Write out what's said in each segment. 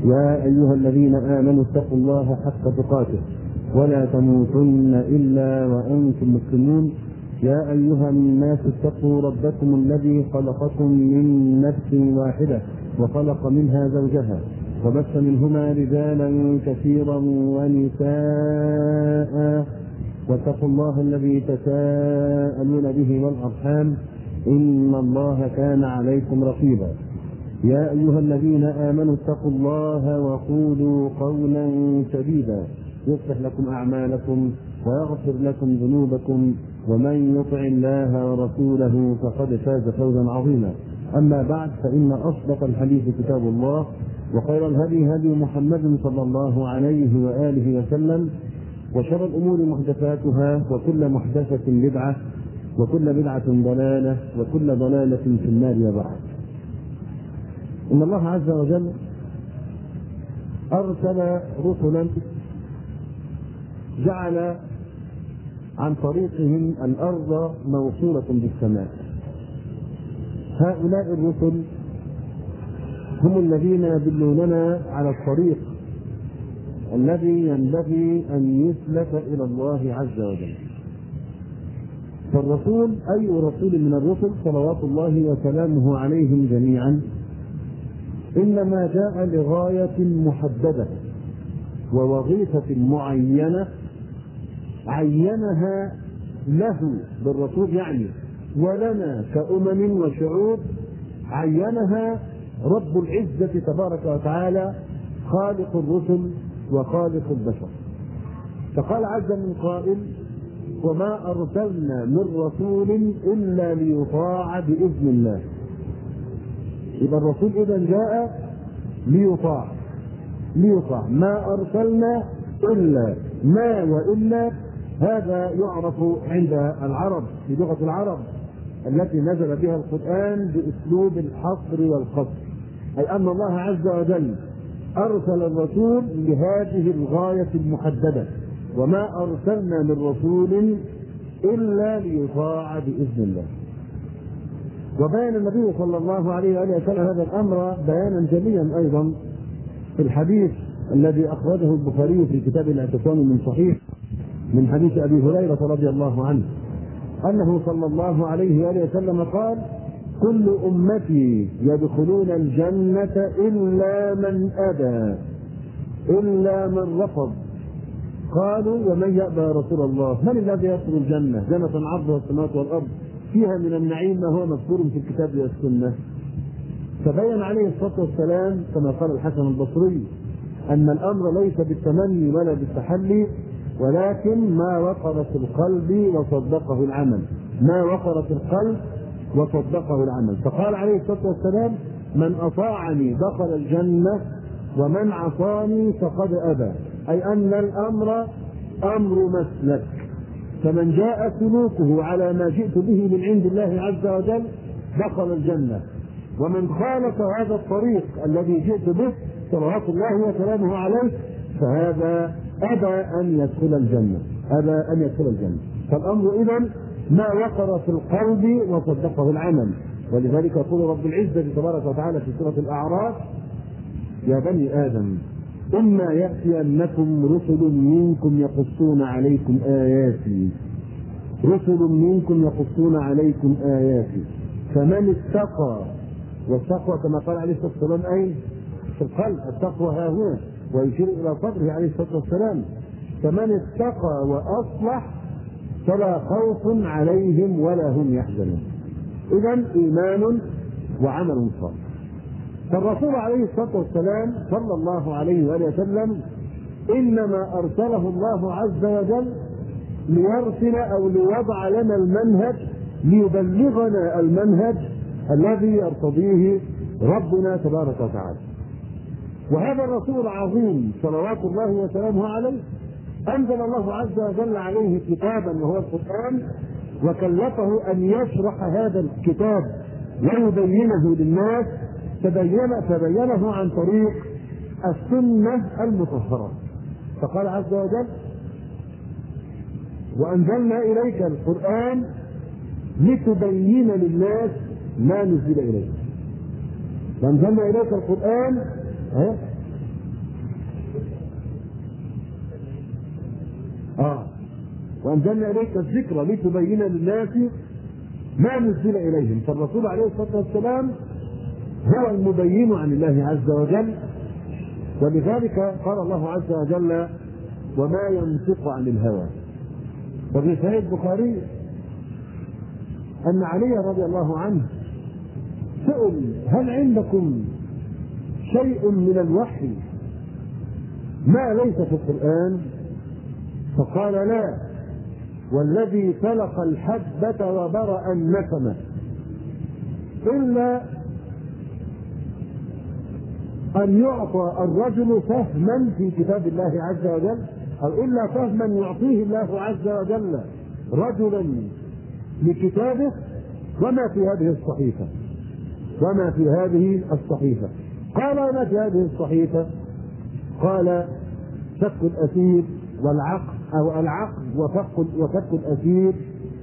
يا أيها الذين آمنوا اتقوا الله حق تقاته ولا تموتن إلا وأنتم مسلمون يا أيها الناس اتقوا ربكم الذي خلقكم من نفس واحدة وخلق منها زوجها وبث منهما رجالا كثيرا ونساء واتقوا الله الذي تساءلون به والأرحام إن الله كان عليكم رقيبا يا أيها الذين آمنوا اتقوا الله وقولوا قولا سديدا يصلح لكم أعمالكم ويغفر لكم ذنوبكم ومن يطع الله ورسوله فقد فاز فوزا عظيما أما بعد فإن أصدق الحديث كتاب الله وخير الهدي هدي محمد صلى الله عليه وآله وسلم وشر الأمور محدثاتها وكل محدثة بدعة وكل بدعة ضلالة وكل ضلالة في النار وبعد إن الله عز وجل أرسل رسلا جعل عن طريقهم الأرض موصولة بالسماء هؤلاء الرسل هم الذين يدلوننا على الطريق الذي ينبغي أن يسلك إلى الله عز وجل فالرسول أي رسول من الرسل صلوات الله وسلامه عليهم جميعا إنما جاء لغاية محددة ووظيفة معينة عينها له بالرسول يعني ولنا كأمم وشعوب عينها رب العزة تبارك وتعالى خالق الرسل وخالق البشر فقال عز من قائل وما أرسلنا من رسول إلا ليطاع بإذن الله إذا الرسول إذا جاء ليطاع ليطاع ما أرسلنا إلا ما وإلا هذا يعرف عند العرب في لغة العرب التي نزل بها القرآن بأسلوب الحصر والقصر أي أن الله عز وجل أرسل الرسول لهذه الغاية المحددة وما أرسلنا من رسول إلا ليطاع بإذن الله وبين النبي صلى الله عليه وآله وسلم هذا الأمر بيانا جليا أيضا في الحديث الذي أخرجه البخاري في كتاب الاعتصام من صحيح من حديث أبي هريرة رضي الله عنه أنه صلى الله عليه وآله وسلم قال كل أمتي يدخلون الجنة إلا من أبى إلا من رفض قالوا ومن يأبى يا رسول الله من الذي يدخل الجنة جنة عرضها السماوات والأرض فيها من النعيم ما هو مذكور في الكتاب والسنة فبين عليه الصلاة والسلام كما قال الحسن البصري أن الأمر ليس بالتمني ولا بالتحلي ولكن ما وقر في القلب وصدقه العمل ما وقر في القلب وصدقه العمل فقال عليه الصلاة والسلام من أطاعني دخل الجنة ومن عصاني فقد أبى أي أن الأمر أمر مسلك فمن جاء سلوكه على ما جئت به من عند الله عز وجل دخل الجنة ومن خالف هذا الطريق الذي جئت به صلوات الله وسلامه عليه فهذا أبى أن يدخل الجنة أبى أن يدخل الجنة فالأمر إذا ما وقر في القلب وصدقه العمل ولذلك يقول رب العزة تبارك وتعالى في سورة الأعراف يا بني آدم إما يأتينكم رسل منكم يقصون عليكم آياتي رسل منكم يقصون عليكم آياتي فمن اتقى والتقوى كما قال عليه الصلاة والسلام أين؟ في القلب التقوى ها هنا ويشير إلى صدره عليه الصلاة والسلام فمن اتقى وأصلح فلا خوف عليهم ولا هم يحزنون إذا إيمان وعمل صالح فالرسول عليه الصلاه والسلام صلى الله عليه واله وسلم انما ارسله الله عز وجل ليرسل او ليضع لنا المنهج ليبلغنا المنهج الذي يرتضيه ربنا تبارك وتعالى. وهذا الرسول العظيم صلوات الله وسلامه عليه انزل الله عز وجل عليه كتابا وهو القران وكلفه ان يشرح هذا الكتاب ويبينه للناس تبين تبينه عن طريق السنة المطهرة فقال عز وجل وأنزلنا إليك القرآن لتبين للناس ما نزل إليك وأنزلنا إليك القرآن وانزلنا اليك الذكر لتبين للناس ما نزل اليهم فالرسول عليه الصلاه والسلام هو المبين عن الله عز وجل ولذلك قال الله عز وجل وما ينطق عن الهوى وفي صحيح البخاري ان علي رضي الله عنه سئل هل عندكم شيء من الوحي ما ليس في القرآن فقال لا والذي فلق الحبة وبرأ النسمة إلا أن يعطى الرجل فهما في كتاب الله عز وجل أو إلا فهما يعطيه الله عز وجل رجلا لكتابه وما في هذه الصحيفة وما في هذه الصحيفة قال وما في هذه الصحيفة قال فك الأسير والعقد أو العقد وفك وفك الأسير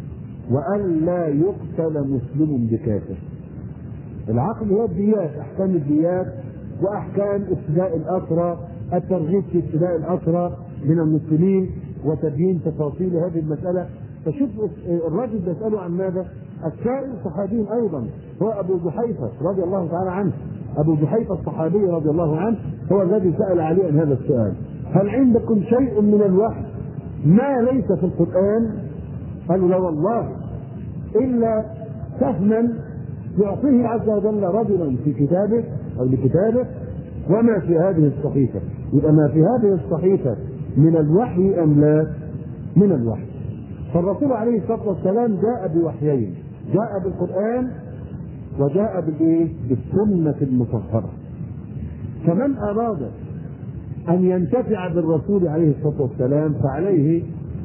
وألا يقتل مسلم بكافر العقد هو الديات أحكام الديات وأحكام ابتداء الأسرى الترغيب في ابتداء الأسرى من المسلمين وتبيين تفاصيل هذه المسألة فشوف الرجل بيسأله عن ماذا؟ السائل صحابي أيضا هو أبو جحيفة رضي الله تعالى عنه أبو جحيفة الصحابي رضي الله عنه هو الذي سأل عليه عن هذا السؤال هل عندكم شيء من الوحي ما ليس في القرآن قالوا لا والله إلا فهما يعطيه عز وجل رجلا في كتابه أو لكتابه وما في هذه الصحيفة يبقى ما في هذه الصحيفة من الوحي أم لا من الوحي فالرسول عليه الصلاة والسلام جاء بوحيين جاء بالقرآن وجاء بالايه؟ بالسنة المطهرة. فمن أراد أن ينتفع بالرسول عليه الصلاة والسلام فعليه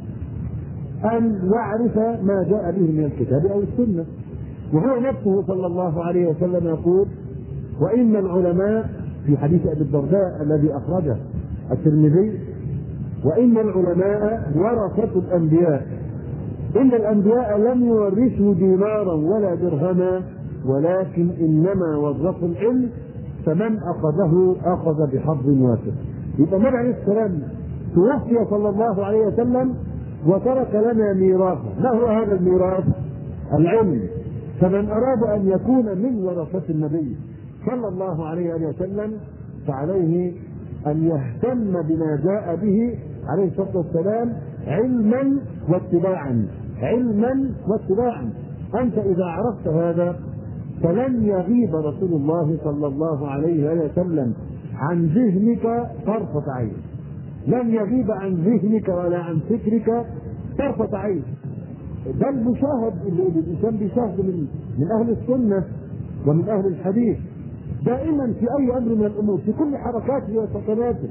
أن يعرف ما جاء به من الكتاب أو السنة. وهو نفسه صلى الله عليه وسلم يقول: وإن العلماء في حديث أبي الدرداء الذي أخرجه الترمذي وإن العلماء ورثة الأنبياء إن الأنبياء لم يورثوا دينارا ولا درهما ولكن انما ورثوا العلم فمن اخذه اخذ بحظ وافر يبقى النبي عليه السلام توفي صلى الله عليه وسلم وترك لنا ميراثا ما هو هذا الميراث العلم فمن اراد ان يكون من ورثه النبي صلى الله عليه وسلم فعليه ان يهتم بما جاء به عليه الصلاه والسلام علما واتباعا علما واتباعا انت اذا عرفت هذا فلن يغيب رسول الله صلى الله عليه وسلم عن ذهنك طرفة عين لن يغيب عن ذهنك ولا عن فكرك طرفة عين ده المشاهد اللي الانسان بيشاهده من من اهل السنه ومن اهل الحديث دائما في اي امر من الامور في كل حركاته وسكناته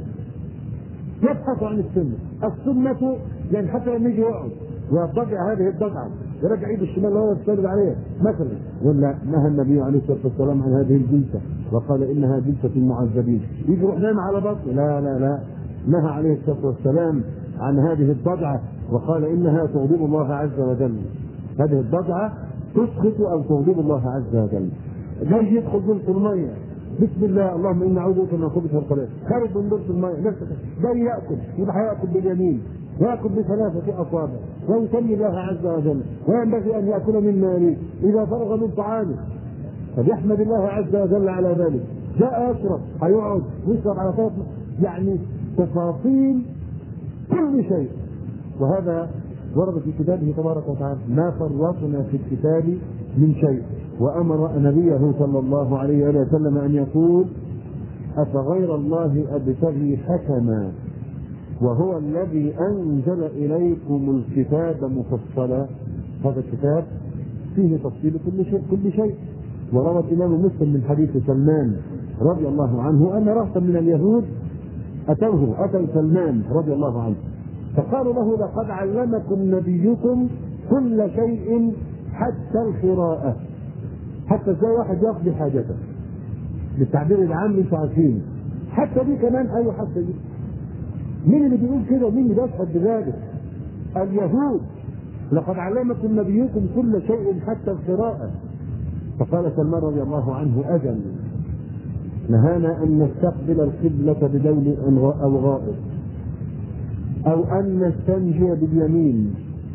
يبحث عن السنه السنه يعني حتى لما يجي يقعد ويضجع هذه الضجعه يرجع ايده الشمال اللي هو يستند عليها مثلا يقول لا نهى النبي عليه الصلاه والسلام عن هذه الجلسه وقال انها جلسه المعذبين يجي يروح نايم على بطنه لا لا لا نهى عليه الصلاه والسلام عن هذه الضجعه وقال انها تغضب الله عز وجل هذه الضجعه تسقط او تغضب الله عز وجل جاي يدخل جلس الميه بسم الله اللهم انا نعوذ بك من الخبث والخبائث خارج من دورة الماء نفسك جاي ياكل يبقى هياكل باليمين ياكل بثلاثة اصابع ويسمي الله عز وجل وينبغي ان ياكل مما يليه اذا فرغ من طعامه فليحمد الله عز وجل على ذلك جاء يشرب هيقعد ويشرب على ثلاث يعني تفاصيل كل شيء وهذا ورد في كتابه تبارك وتعالى ما فرطنا في الكتاب من شيء وامر نبيه صلى الله عليه وسلم ان يقول افغير الله ابتغي حكما وهو الذي انزل اليكم الكتاب مفصلا هذا الكتاب فيه تفصيل كل شيء كل شيء وروى الامام مسلم من حديث سلمان رضي الله عنه ان رهطا من اليهود اتوه اتوا سلمان رضي الله عنه فقالوا له لقد علمكم نبيكم كل شيء حتى القراءة حتى ازاي واحد يقضي حاجته بالتعبير العام اللي انتوا عارفينه حتى دي كمان ايوه حتى دي مين اللي بيقول كده ومين اللي بيشهد بذلك؟ اليهود لقد علمكم نبيكم كل شيء حتى القراءة فقال سلمان رضي الله عنه أجل نهانا أن نستقبل القبلة بدول أو غائب أو أن نستنجي باليمين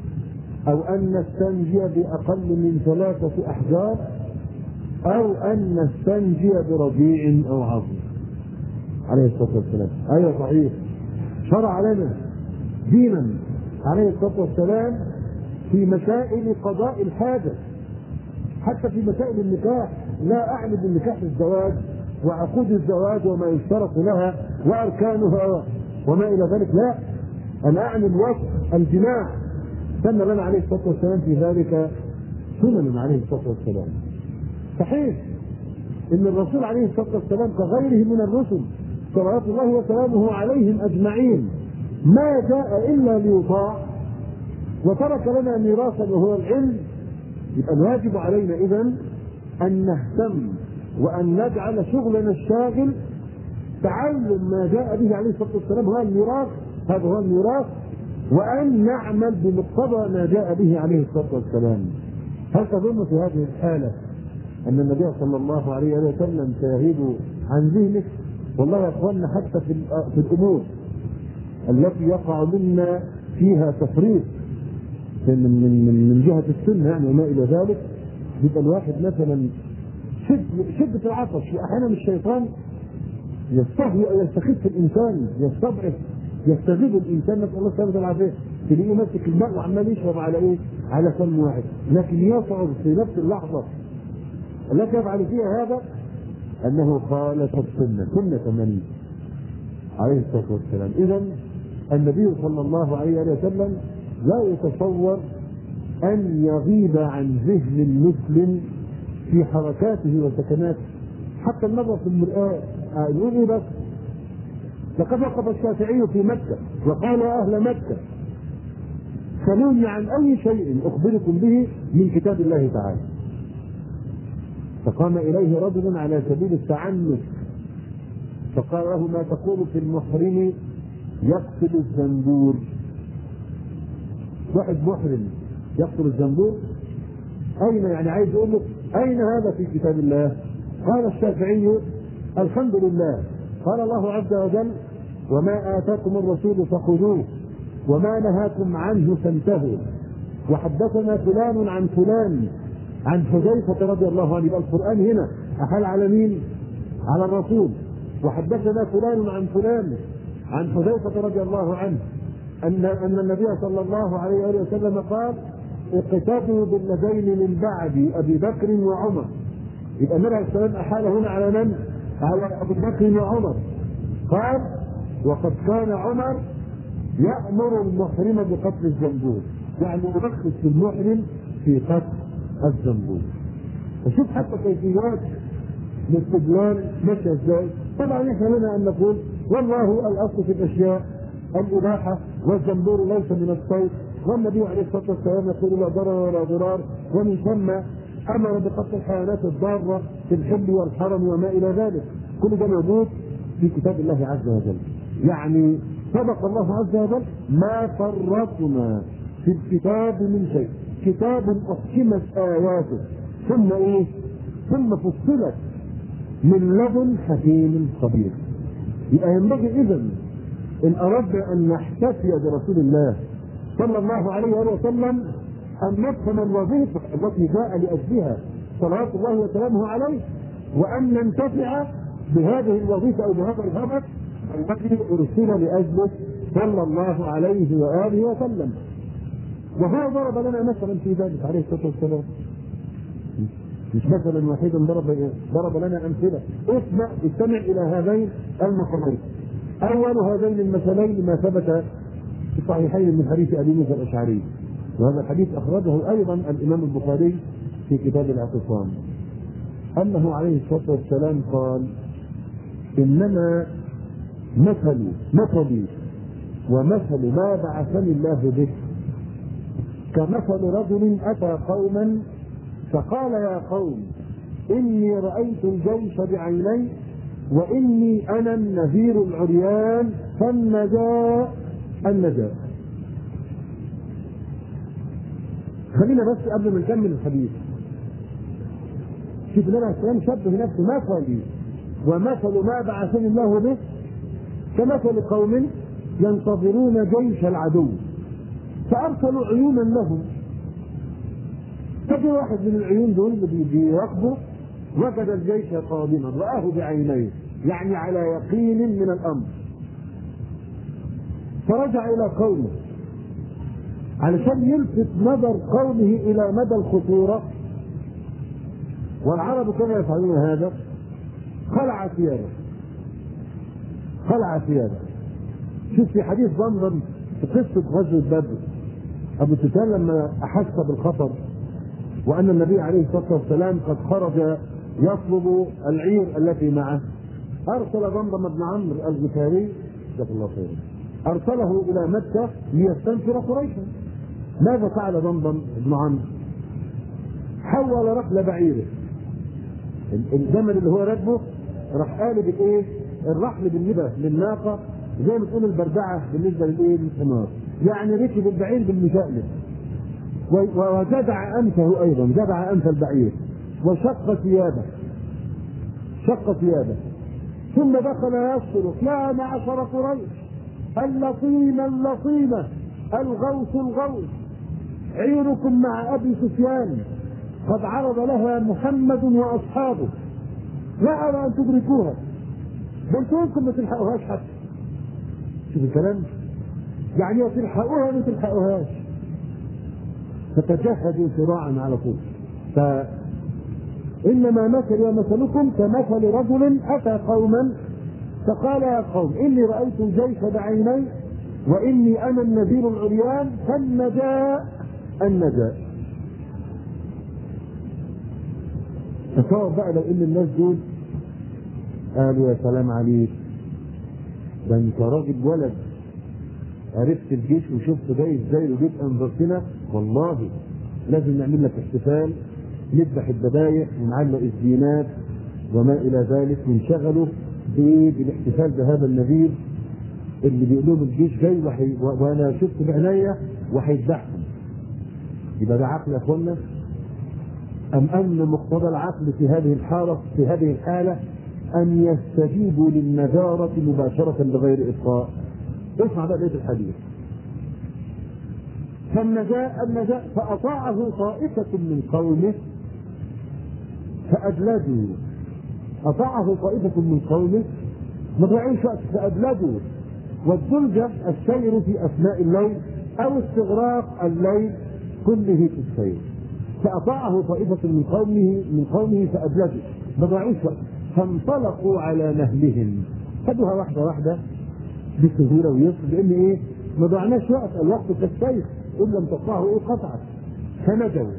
أو أن نستنجي بأقل من ثلاثة أحجار أو أن نستنجي برضيع أو عظيم عليه الصلاة والسلام أيوة صحيح شرع لنا دينا عليه الصلاة والسلام في مسائل قضاء الحاجة حتى في مسائل النكاح لا أعني بالنكاح الزواج وعقود الزواج وما يشترط لها وأركانها وما إلى ذلك لا أنا أعني الوصف الجماع سن لنا عليه الصلاة والسلام في ذلك سنن عليه الصلاة والسلام صحيح ان الرسول عليه الصلاه والسلام كغيره من الرسل صلوات الله وسلامه عليهم اجمعين ما جاء الا ليطاع وترك لنا ميراثا وهو العلم يبقى الواجب علينا اذا ان نهتم وان نجعل شغلنا الشاغل تعلم ما جاء به عليه الصلاه والسلام هو الميراث هذا هو الميراث وان نعمل بمقتضى ما جاء به عليه الصلاه والسلام هل تظن في هذه الحاله ان النبي صلى الله عليه وسلم سيغيب عن ذهنك والله يا اخواننا حتى في في الامور التي يقع منا فيها تفريط من من من, من جهه السنه يعني وما الى ذلك يبقى الواحد مثلا شد شده العطش واحيانا الشيطان يستهوي او يستخف الانسان يستضعف يستغيب الانسان نسال الله السلامه والعافيه تلاقيه ماسك الماء وعمال يشرب على ايه؟ على فم واحد لكن يشعر في نفس اللحظه التي يفعل فيها هذا انه خالف السنه سنه من عليه الصلاه والسلام اذا النبي صلى الله عليه وسلم لا يتصور ان يغيب عن ذهن المسلم في حركاته وسكناته حتى النظر في المرآة يقول ايه بس لقد وقف الشافعي في مكة وقال يا أهل مكة سلوني عن أي شيء أخبركم به من كتاب الله تعالى فقام إليه رجل على سبيل التعنت فقال له ما تقول في المحرم يقتل الزنبور واحد محرم يقتل الزنبور أين يعني عايز يقول له أين هذا في كتاب الله؟ قال الشافعي الحمد لله قال الله عز وجل وما آتاكم الرسول فخذوه وما نهاكم عنه فانتهوا وحدثنا فلان عن فلان عن حذيفة رضي الله عنه يبقى القرآن هنا أحال على مين؟ على الرسول وحدثنا فلان عن فلان عن حذيفة رضي الله عنه أن أن النبي صلى الله عليه وآله وسلم قال اقتدوا بالذين من بعد أبي بكر وعمر يبقى النبي عليه السلام أحال هنا على من؟ على أبي بكر وعمر قال وقد كان عمر يأمر المحرم بقتل الزنبور يعني يرخص المحرم في قتل الزنبور فشوف حتى كيفيات الاستدلال ماشيه ازاي طبعا احنا لنا ان نقول والله الاصل في الاشياء الاباحه والزنبور ليس من الصيد والنبي عليه الصلاه والسلام يقول لا ضرر ولا ضرار ومن ثم امر بقتل الحيوانات الضاره في الحل والحرم وما الى ذلك كل ده موجود في كتاب الله عز وجل يعني صدق الله عز وجل ما فرطنا في الكتاب من شيء كتاب احكمت اياته ثم ايه ثم فصلت من لدن حكيم خبير يبقى ينبغي اذا ان اردنا ان نحتفي برسول الله صلى الله عليه وآله وسلم ان نفهم الوظيفه التي جاء لاجلها صلوات الله وسلامه عليه وان ننتفع بهذه الوظيفه او بهذا الهدف الذي ارسل لاجله صلى الله عليه واله وسلم وهو ضرب لنا مثلا في ذلك عليه الصلاه والسلام مش مثلا واحدا ضرب ضرب لنا امثله اسمع استمع الى هذين المثلين اول هذين المثلين ما ثبت في الصحيحين من حديث ابي موسى الاشعري وهذا الحديث اخرجه ايضا الامام البخاري في كتاب الاعتصام انه عليه الصلاه والسلام قال انما مثل مثلي ومثل ما بعثني الله به كمثل رجل اتى قوما فقال يا قوم اني رايت الجيش بعيني واني انا النذير العريان فالنجاة النجاة خلينا بس قبل ما نكمل الحديث شوف النبي عليه السلام شبه نفسه مثلي ومثل ما بعثني الله به كمثل قوم ينتظرون جيش العدو فارسلوا عيونا لهم فجي واحد من العيون دول اللي بيراقبه وجد الجيش قادما رآه بعينيه يعني على يقين من الأمر فرجع إلى قومه علشان يلفت نظر قومه إلى مدى الخطورة والعرب كانوا يفعلون هذا خلع ثيابه خلع ثيابه شوف في حديث ضمضم في قصة غزوة بدر أبو سفيان لما أحس بالخطر وأن النبي عليه الصلاة والسلام قد خرج يطلب العير التي معه أرسل ضمضم بن عمرو الغفاري جزاك الله خيرا أرسله إلى مكة ليستنفر قريشا ماذا فعل ضمضم بن عمرو؟ حول رحل بعيره الجمل اللي هو راكبه راح قالب الايه؟ الرحل بالنبه للناقه زي ما تقول البردعه بالنسبه للايه؟ للحمار يعني ركب البعير بالمشقلب وجدع انفه ايضا جدع انف البعير وشق ثيابه شق ثيابه ثم دخل يصرخ يا معشر قريش اللطيمه اللطيمه الغوث الغوث عيركم مع ابي سفيان قد عرض لها محمد واصحابه لا ارى ان تدركوها بل انتم ما تلحقوهاش حتى شوف الكلام يعني يا تلحقوها ما تلحقوهاش فتجهزوا سراعا على طول ف انما مثل مثلكم كمثل رجل اتى قوما فقال يا قوم اني رايت الجيش بعيني واني انا النذير العريان فالنجاء النجاء تصور بقى لو ان الناس دول قالوا يا سلام عليك ده انت راجل ولد عرفت الجيش وشفت جاي ازاي وجيت انذرتنا والله لازم نعمل لك احتفال نذبح الذبايح ونعلق الزينات وما الى ذلك وانشغلوا بالاحتفال بهذا النذير اللي بيقول لهم الجيش جاي وحي وانا شفت بعينيا وهيذبحهم يبقى ده عقل يا اخوانا ام ان مقتضى العقل في هذه الحاله في هذه الحاله ان يستجيبوا للنذاره مباشره بغير اطفاء اسمع بقى بيت الحديث فالنجاء النجاء فأطاعه طائفة من قومه فأدلجوا أطاعه طائفة من قومه ما ضيعوش وقت فأدلجوا والدلجة السير في أثناء الليل أو استغراق الليل كله في السير فأطاعه طائفة من قومه من قومه فأدلجوا ما ضيعوش وقت فانطلقوا على نهلهم خدوها واحدة واحدة بسهولة ويسر لأن إيه؟ ما ضيعناش وقت الوقت كالسيف إن لم تقطعه إيه قطعت فنجوا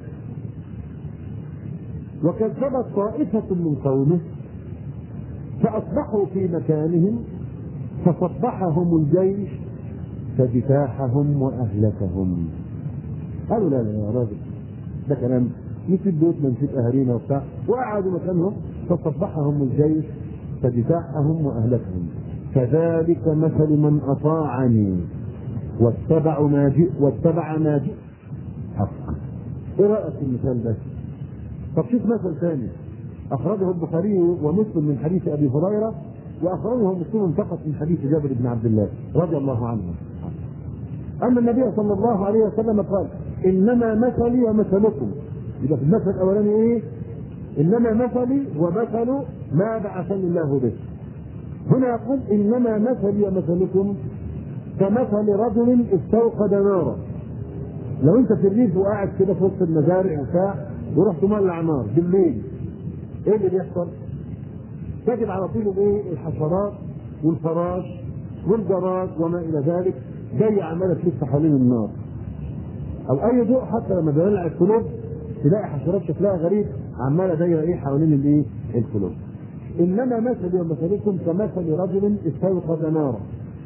وكذبت طائفة من قومه فأصبحوا في مكانهم فصبحهم الجيش فدفاحهم وأهلكهم قالوا لا لا يا راجل ده كلام نسيب بيوتنا نسيب أهالينا وبتاع وقعدوا مكانهم فصبحهم الجيش فدفاعهم وأهلكهم كذلك مثل من أطاعني واتبع ما جئ واتبع ما جئ حقا ايه رايك في المثال ده؟ طب شوف مثل ثاني اخرجه البخاري ومسلم من حديث ابي هريره واخرجه مسلم فقط من حديث جابر بن عبد الله رضي الله عنه ان النبي صلى الله عليه وسلم قال انما مثلي ومثلكم يبقى في المثل الاولاني ايه؟ انما مثلي ومثل ما بعثني الله به هنا يقول انما مثلي ومثلكم كمثل رجل استوقد نارا لو انت في الريف وقاعد كده في وسط المزارع وبتاع ورحت مولع نار بالليل ايه اللي بيحصل؟ تجد على طول الايه؟ الحشرات والفراش والجراد وما الى ذلك جاي عماله تلف حوالين النار او اي ضوء حتى لما بيولع الكلوب تلاقي حشرات شكلها غريب عماله دايره ايه حوالين الايه؟ الكلوب انما مثلي ومثلكم كمثل رجل استوقد نارا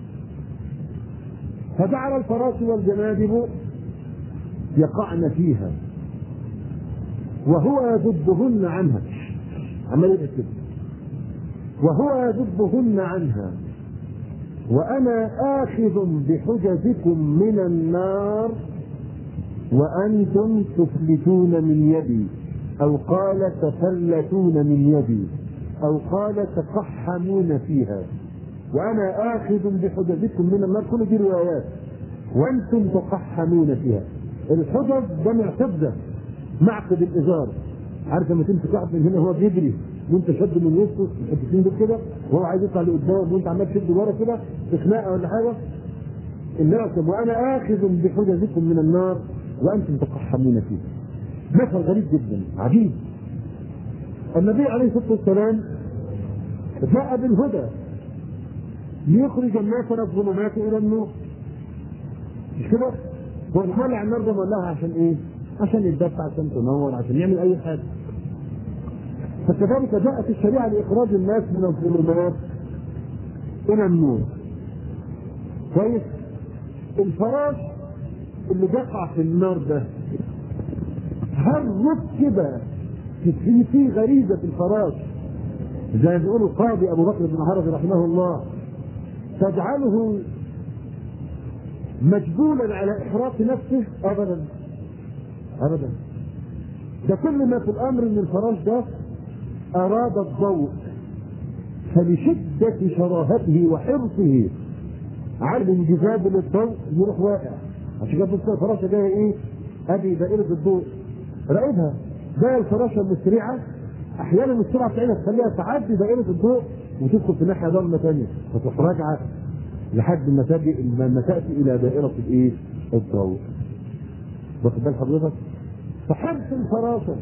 فجعل الفراش والجنادب يقعن فيها وهو يذبهن عنها عمال يكتب وهو يذبهن عنها وأنا آخذ بحجزكم من النار وأنتم تفلتون من يدي أو قال تفلتون من يدي أو قال تقحمون فيها وأنا آخذ بحجزكم من النار كل دي روايات وأنتم تقحمون فيها الحجز جمع حجة معقد الازار عارف لما تمسك واحد من هنا وهو بيجري وانت شد من وسطه الحتتين دول كده وهو عايز يطلع لقدام وانت عمال تشد ورا كده في خناقه ولا حاجه الناقم وانا اخذ بحجزكم من النار وانتم تقحمون فيه مثل غريب جدا عجيب النبي عليه الصلاه والسلام جاء بالهدى ليخرج الناس من الظلمات الى النور مش كده؟ هو المولع النار ده مولعها عشان ايه؟ عشان يتدفع عشان تنور عشان يعمل اي حاجه فكذلك جاءت الشريعه لاخراج الناس من الظلمات الى النور كويس الفراش اللي بيقع في النار ده هل ركب في في غريزه الفراش زي ما بيقول القاضي ابو بكر بن عربي رحمه الله تجعله مجبولا على احراق نفسه ابدا ابدا ده كل ما في الامر ان الفراش ده اراد الضوء فلشدة شراهته وحرصه على الانجذاب للضوء يروح واقع عشان كده بص الفراشه جايه ايه؟ ادي دائره الضوء راقبها ده الفراشه المسرعه احيانا السرعه بتاعتها تخليها تعدي دائره الضوء وتدخل في ناحيه ضلمه ثانيه فتروح راجعه لحد ما تجي ما تاتي الى دائره الايه؟ الضوء. واخد بال حضرتك؟ فحرص الفراشه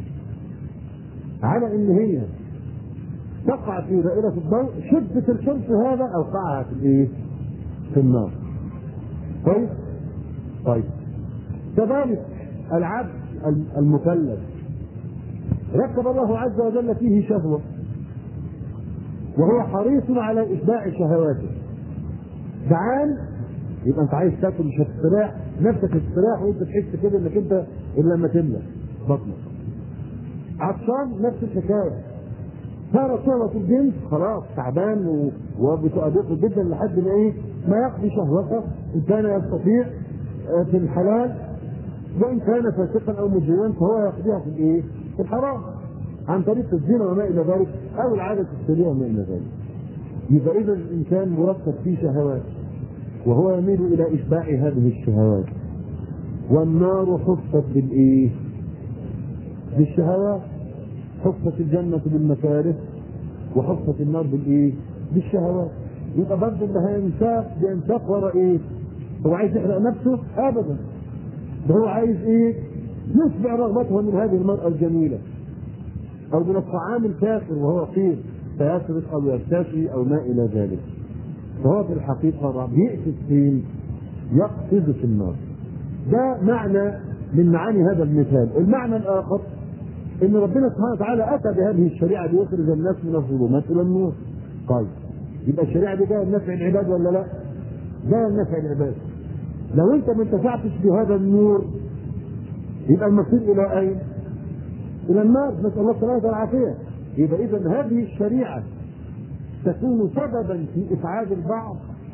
على ان هي تقع في دائرة الضوء شدة الحرص هذا أوقعها في الإيه؟ في النار. كويس؟ طيب. كذلك العبد المكلف ركب الله عز وجل فيه شهوة وهو حريص على إشباع شهواته. جعان يبقى أنت عايز تاكل مش هتستريح نفسك تستريح وأنت تحس كده إنك أنت إلا لما تملى بطنك. عطشان نفس الحكايه صارت شهوة الجنس خلاص تعبان وبتؤدقه جدا لحد ما ايه ما يقضي شهوته ان كان يستطيع في الحلال وان كان فاسقا او مجرما فهو يقضيها في الايه؟ في الحرام عن طريق الزنا وما الى ذلك او العاده السريه وما الى ذلك. يبقى اذا الانسان مرتب في شهوات وهو يميل الى اشباع هذه الشهوات والنار حفت بالايه؟ بالشهوات حفت الجنة بالمكاره وحفت النار بالايه؟ بالشهوات يبقى برضه اللي هينساق بينساق ورا ايه؟ هو عايز يحرق نفسه؟ ابدا ده هو عايز ايه؟ يشبع رغبته من هذه المرأة الجميلة أو من الطعام الكافر وهو قيل فيسرق أو يرتشي أو ما إلى ذلك فهو في الحقيقة بيأتي فين؟ يقصد في النار ده معنى من معاني هذا المثال المعنى الآخر ان ربنا سبحانه وتعالى اتى بهذه الشريعه ليخرج الناس من الظلمات الى النور. طيب يبقى الشريعه دي جايه لنفع العباد ولا لا؟ جايه لنفع العباد. لو انت ما انتفعتش بهذا النور يبقى المصير الى اين؟ الى النار نسال الله السلامه والعافيه. يبقى اذا هذه الشريعه تكون سببا في اسعاد البعض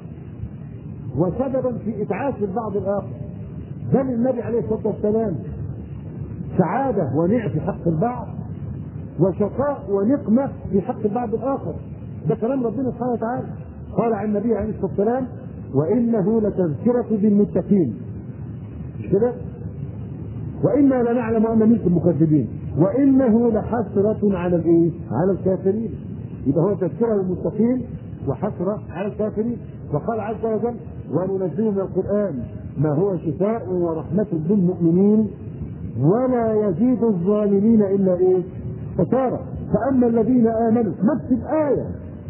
وسببا في اتعاس البعض الاخر. بل النبي عليه الصلاه والسلام سعادة ونعم في حق البعض وشقاء ونقمة في حق البعض الآخر ده كلام ربنا سبحانه وتعالى قال عن النبي عليه الصلاة والسلام وإنه لتذكرة بالمتقين مش كده؟ وإنا لنعلم أن منكم مكذبين وإنه لحسرة على الإيه؟ على الكافرين يبقى هو تذكرة للمتقين وحسرة على الكافرين وقال عز وجل وننزل من القرآن ما هو شفاء ورحمة للمؤمنين ولا يزيد الظالمين الا ايه؟ خساره فاما الذين امنوا نفس الايه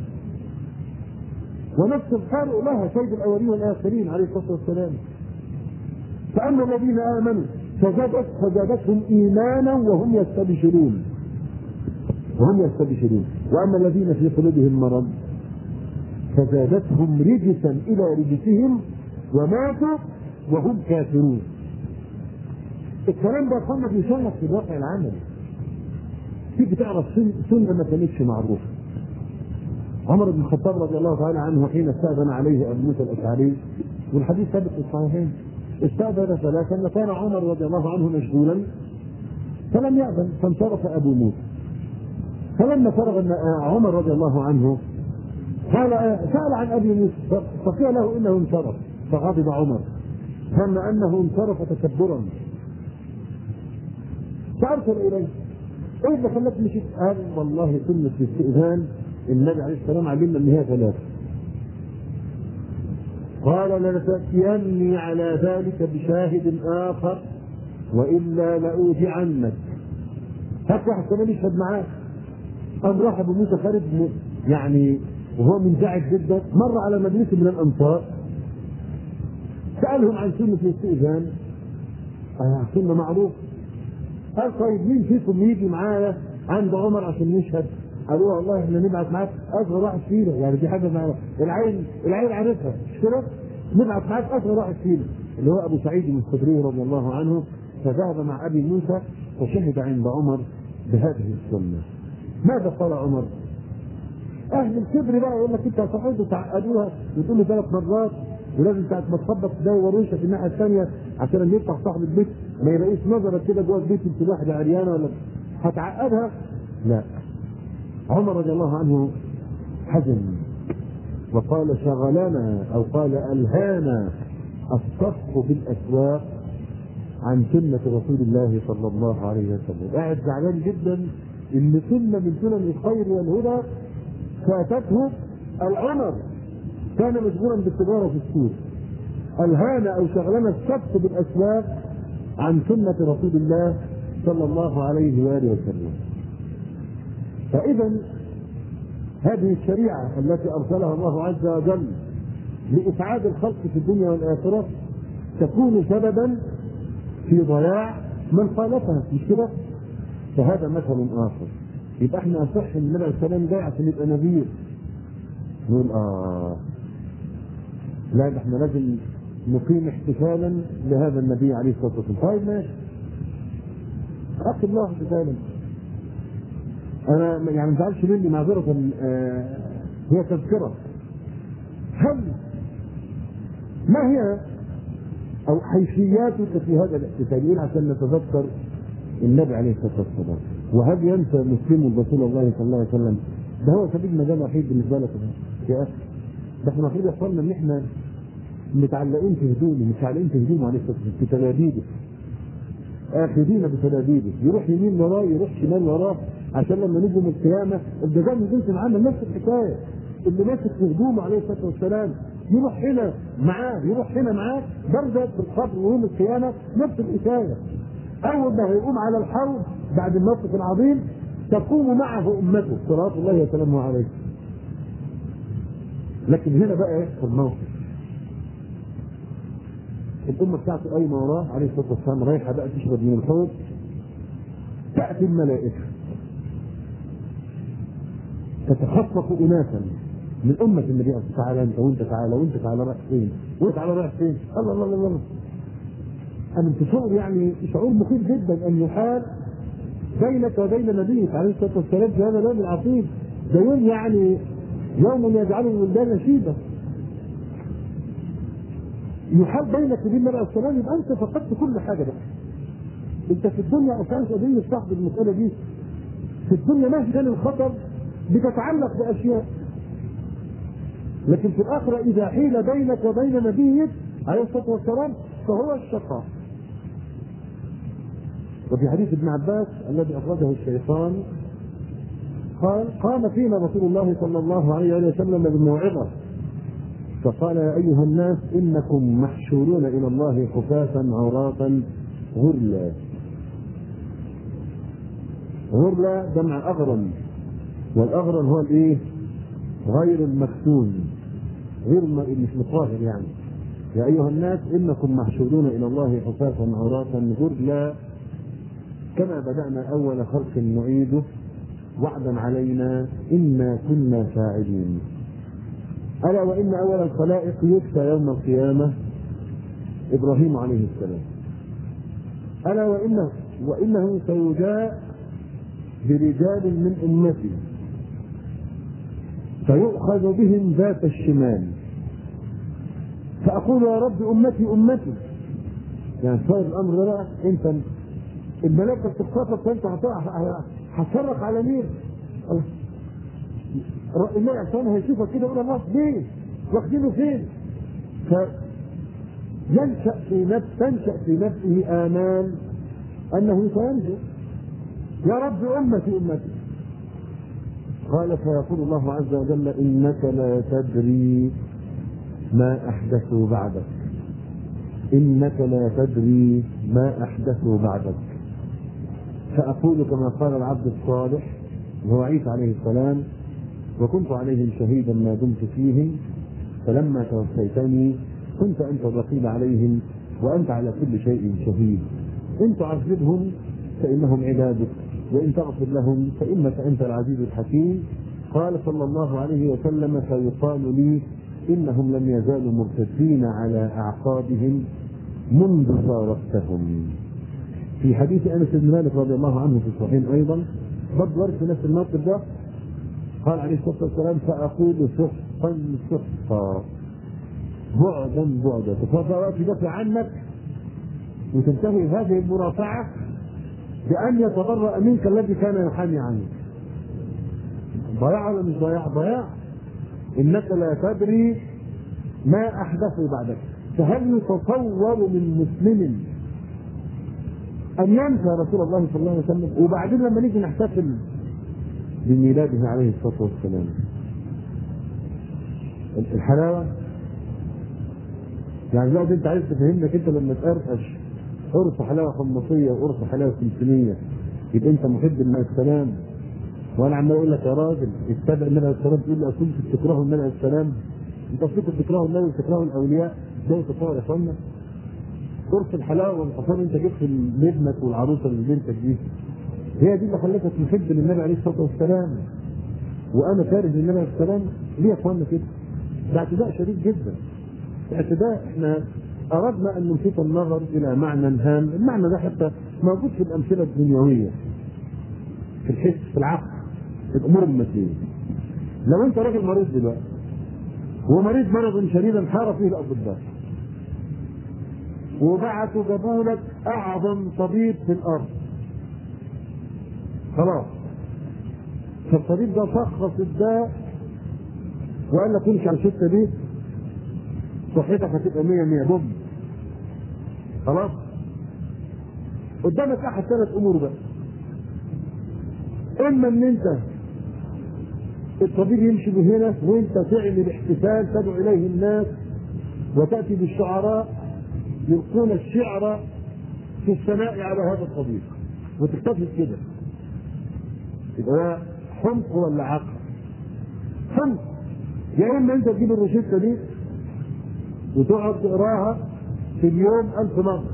ونفس القارئ لها سيد الاولين والاخرين عليه الصلاه والسلام فاما الذين امنوا فزادت فزادتهم ايمانا وهم يستبشرون وهم يستبشرون واما الذين في قلوبهم مرض فزادتهم رجسا الى رجسهم وماتوا وهم كافرون الكلام ده محمد يصنف في الواقع العملي تيجي تعرف سنه ما كانتش معروفه عمر بن الخطاب رضي الله تعالى عنه حين استاذن عليه ابو موسى الاشعري والحديث ثابت في الصحيحين استاذن ثلاثا وكان عمر رضي الله عنه مشغولا فلم يأذن فانصرف ابو موسى فلما فرغ عمر رضي الله عنه قال سأل عن ابي موسى فقيل له انه انصرف فغضب عمر ظن انه انصرف تكبرا فارسل اليه ايه اللي خلاك مشيت؟ قال والله سنه الاستئذان النبي عليه السلام علمنا ان هي ثلاثه قال لتأتيني على ذلك بشاهد آخر وإلا لأوجعنك هات واحد كمان يشهد معاك قام راح أبو موسى خالد يعني وهو منزعج جدا مر على مجلس من الأنصار سألهم عن سنة الاستئذان آه سنة معروف قال طيب مين فيكم يجي معايا عند عمر عشان نشهد قالوا والله احنا نبعت معاك اصغر واحد فينا يعني دي حاجه معنا العين العين عارفها مش كده؟ نبعت معاك اصغر واحد فينا اللي هو ابو سعيد الخدري رضي الله عنه فذهب مع ابي موسى وشهد عند عمر بهذه السنه ماذا قال عمر؟ اهل الكبر بقى يقول لك انت صحيت تعقدوها وتقول له ثلاث مرات ولازم ساعة ما تخبط تدور وشك الناحية الثانية عشان لما يفتح صاحب البيت ما يلاقيش نظرك كده جوه البيت انت واحدة عريانة ولا هتعقدها؟ لا عمر رضي الله عنه حزن وقال شغلنا او قال الهانا الصف بالاسواق عن سنة رسول الله صلى الله عليه وسلم قاعد زعلان جدا ان سنة من سنن الخير والهدى فاتته العمر كان مشغولا بالتجارة في السوق الهانا او شغلنا الصف بالاسواق عن سنة رسول الله صلى الله عليه واله وسلم فإذا هذه الشريعة التي أرسلها الله عز وجل لإسعاد الخلق في الدنيا والآخرة تكون سببا في ضياع من خالفها مش كده؟ فهذا مثل آخر يبقى احنا أصح ان النبي عليه السلام جاي عشان يبقى نذير نقول آه لا ده احنا لازم نقيم احتفالا لهذا النبي عليه الصلاة والسلام طيب ماشي أقم الله احتفالا انا يعني ما تزعلش مني معذره آه هي تذكره هل ما هي او حيثياتك في هذا الاحتفال عشان نتذكر النبي عليه الصلاه والسلام وهل ينسى مسلم رسول الله صلى الله عليه وسلم ده هو سبيل المجال الوحيد بالنسبه لك يا اخي ده احنا المفروض يحصلنا ان احنا متعلقين في هدومه متعلقين في هدومه عليه الصلاه والسلام في تلابيبه اخذين بتلابيبه يروح يمين وراه يروح شمال وراه عشان لما نيجي من القيامه الدجال ما يكونش معانا نفس الحكايه اللي ماسك في هدومه عليه الصلاه والسلام يروح هنا معاه يروح هنا معاه برضه في القبر ويوم القيامه نفس الحكايه اول ما هيقوم على الحوض بعد الموقف العظيم تقوم معه امته صلوات الله وسلامه عليه لكن هنا بقى يحصل موقف الأمة بتاعته قايمة وراه عليه الصلاة والسلام رايحة بقى تشرب من الحوض تأتي الملائكة تتخطف أناسا من أمة النبي صلى الله تعالى أنت وأنت تعالى وأنت تعالى رايح فين؟ وأنت تعالى رايح فين؟ الله الله الله الله أنا شعور يعني شعور مخيف جدا أن يحال بينك وبين نبيك عليه الصلاة والسلام في هذا اليوم العظيم ده يوم يعني يوم يجعل الولدان شيبة يحال بينك وبين النبي عليه السلام يبقى أنت فقدت كل حاجة بقى أنت في الدنيا أساس قضية صاحب المسألة دي في الدنيا مهما كان الخطر بتتعلق باشياء لكن في الاخره اذا حيل بينك وبين نبيك عليه الصلاه والسلام فهو الشقاء وفي حديث ابن عباس الذي اخرجه الشيطان قال قام فينا رسول الله صلى الله عليه وسلم بالموعظه فقال يا ايها الناس انكم محشورون الى الله خفافا عراة غرلا غرلا جمع اغرم والاغرم هو الايه؟ غير المختون غير مش مطهر يعني يا ايها الناس انكم محشورون الى الله حفاة عراة غرلا كما بدانا اول خلق نعيده وعدا علينا انا كنا فاعلين الا وان اول الخلائق يكفى يوم القيامه ابراهيم عليه السلام الا وانه وانه سيجاء برجال من امتي فيؤخذ بهم ذات الشمال فأقول يا رب أمتي أمتي يعني صار الأمر ده بقى أنت الملائكة بتتصرف فأنت هتصرخ على مين؟ النبي عشان هيشوفك كده يقول الله ليه؟ واخدينه فين؟ فينشأ في نفس تنشأ في نفسه آمال أنه سينجو يا رب أمتي أمتي قال فيقول الله عز وجل إنك لا تدري ما أحدثوا بعدك إنك لا تدري ما أحدثوا بعدك فأقول كما قال العبد الصالح وهو عيسى عليه السلام وكنت عليهم شهيدا ما دمت فيهم فلما توفيتني كنت أنت الرقيب عليهم وأنت على كل شيء شهيد إن تعذبهم فإنهم عبادك وإن تغفر لهم فإنك أنت العزيز الحكيم قال صلى الله عليه وسلم فيقال لي إنهم لم يزالوا مرتدين على أعقابهم منذ فارقتهم في حديث أنس بن مالك رضي الله عنه في الصحيحين أيضا برضه في نفس الموقف ده قال عليه الصلاة والسلام فأقول سحقا سحقا بعدا بعدا تفضل وقت يدافع عنك وتنتهي هذه المرافعة بأن يتبرأ منك الذي كان يحامي عنك ضياع ولا مش ضياع؟ ضياع إنك لا تدري ما أحدثه بعدك فهل يتصور من مسلم أن ينسى رسول الله صلى الله عليه وسلم وبعدين لما نيجي نحتفل بميلاده عليه الصلاة والسلام الحلاوة يعني لو انت عايز تفهمك انت لما تقرقش قرص حلاوه حمصيه وقرص حلاوه سمسميه يبقى انت محب النبي السلام وانا عمال اقول لك يا راجل اتبع النبي عليه السلام تقول لي اكون بتكرهوا النبي عليه السلام انت اصلكم بتكرهوا النبي وبتكرهوا الاولياء ده تصور يا اخوانا قرص الحلاوه والحصان انت جبت لابنك والعروسه اللي بنتك دي هي دي اللي خلتك محب للنبي عليه الصلاه والسلام وانا كاره للنبي عليه السلام ليه يا اخوانا كده؟ ده اعتداء شديد جدا اعتداء احنا اردنا ان نلفت النظر الى معنى هام، المعنى ده حتى موجود في الامثله الدنيويه في الحس في العقل في الامور الماديه. لو انت راجل مريض دلوقتي ومريض مرض شديدا حار فيه الاطباء وبعتوا جابوا لك اعظم طبيب في الارض خلاص فالطبيب ده شخص الداء وقال لك امشي على الشته دي صحتك هتبقى 100 100 بوم خلاص قدامك احد ثلاث امور بقى اما ان انت الطبيب يمشي بهنا وانت تعمل احتفال تدعو اليه الناس وتاتي بالشعراء يلقون الشعر في الثناء على هذا الطبيب وتحتفل كده يبقى حمق ولا عقل حمق يا اما انت تجيب الروشته دي وتقعد تقراها في اليوم ألف مرة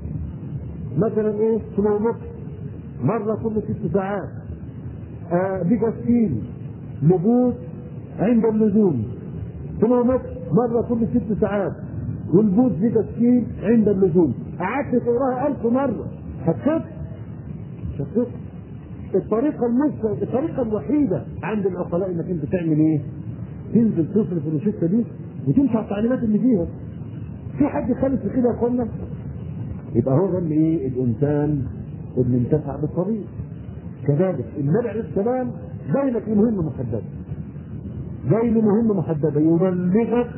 مثلا ايه سلومك مرة كل ست ساعات آه بجسين لبوس عند اللزوم سلومك مرة كل ست ساعات والبوس بجسين عند اللزوم قعدت تقراها ألف مرة هتخف هتخف الطريقة المسلمة الطريقة الوحيدة عند العقلاء انك انت تعمل ايه؟ تنزل تصرف الروشته دي وتمشي على التعليمات اللي فيها في حد خالف في كده يا اخوانا يبقى هو ده اللي ايه الانسان اللي انتفع بالطريق كذلك النبي عليه السلام جاي لك لمهمه محدده جاي لمهمه محدده يبلغك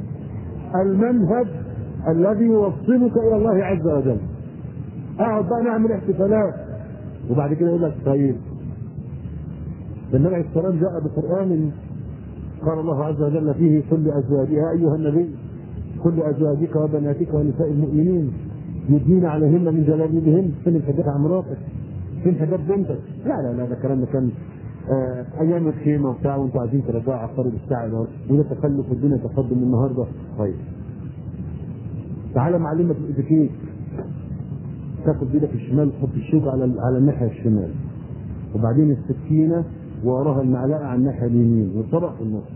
المنهج الذي يوصلك الى الله عز وجل اقعد بقى نعمل احتفالات وبعد كده يقول لك طيب النبي عليه السلام جاء بقران قال الله عز وجل فيه كل ازواجها ايها النبي كل ازواجك وبناتك ونساء المؤمنين يدنين عليهن من جلابيبهن فين الحجاب عن مراتك فين حجاب بنتك لا لا لا ده الكلام ده كان آه ايام الخيمه وبتاع وانتوا عايزين ترجعوا عقارب الساعه ده وده تخلف الدنيا تقدم النهارده طيب تعالى معلمك الاتيكيت تاخد بايدك الشمال تحط الشوك على على الناحيه الشمال وبعدين السكينه ووراها المعلقه على الناحيه اليمين والطبق في النص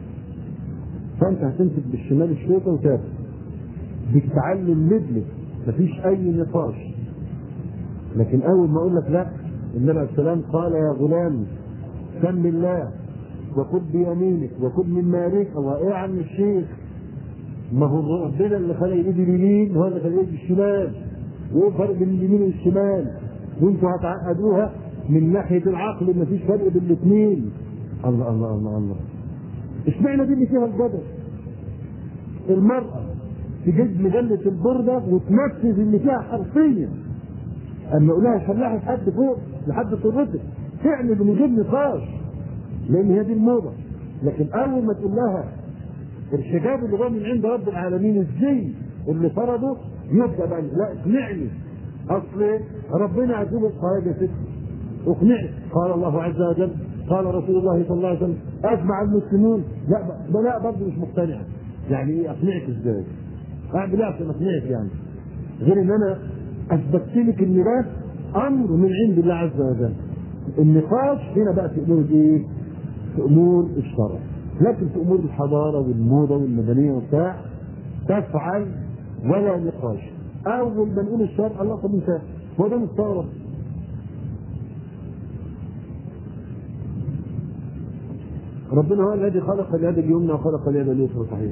فانت هتمسك بالشمال الشوكه وتاكل بتتعلم مدلك مفيش اي نقاش لكن اول ما اقول لك لا النبي عليه السلام قال يا غلام سم الله وكل بيمينك وكل مما يليك الله ايه يا عم الشيخ ما هو ربنا اللي خلق ايدي اليمين هو اللي خلق ايدي الشمال وايه الفرق بين اليمين والشمال وانتوا هتعقدوها من ناحيه العقل مفيش فرق بين الاثنين الله الله الله الله اشمعنى دي اللي فيها الجدل المرأة تجد مجلة البردة وتنفذ اللي فيها حرفيا اما يقول لها شلحي حد فوق لحد سرتك تعمل من غير نقاش لان هي دي الموضه لكن اول ما تقول لها الحجاب اللي جاي من عند رب العالمين الزي اللي فرضه يبدا بقى لا اقنعني اصل ربنا يقول قال يا ست اقنعني قال الله عز وجل قال رسول الله صلى الله عليه وسلم اجمع المسلمون لا ب- لا برضه مش مقتنع يعني ايه اقنعك ازاي؟ اعمل ايه عشان اقنعك يعني؟ غير ان انا اثبتت لك ان ده امر من عند الله عز وجل. النقاش هنا بقى في امور ايه؟ في امور الشرع. لكن في امور الحضاره والموضه والمدنيه وبتاع تفعل ولا نقاش. اول ما نقول الشرع الله طب انت هو ده مستغرب ربنا هو الذي خلق اليد اليمنى وخلق اليد اليسرى صحيح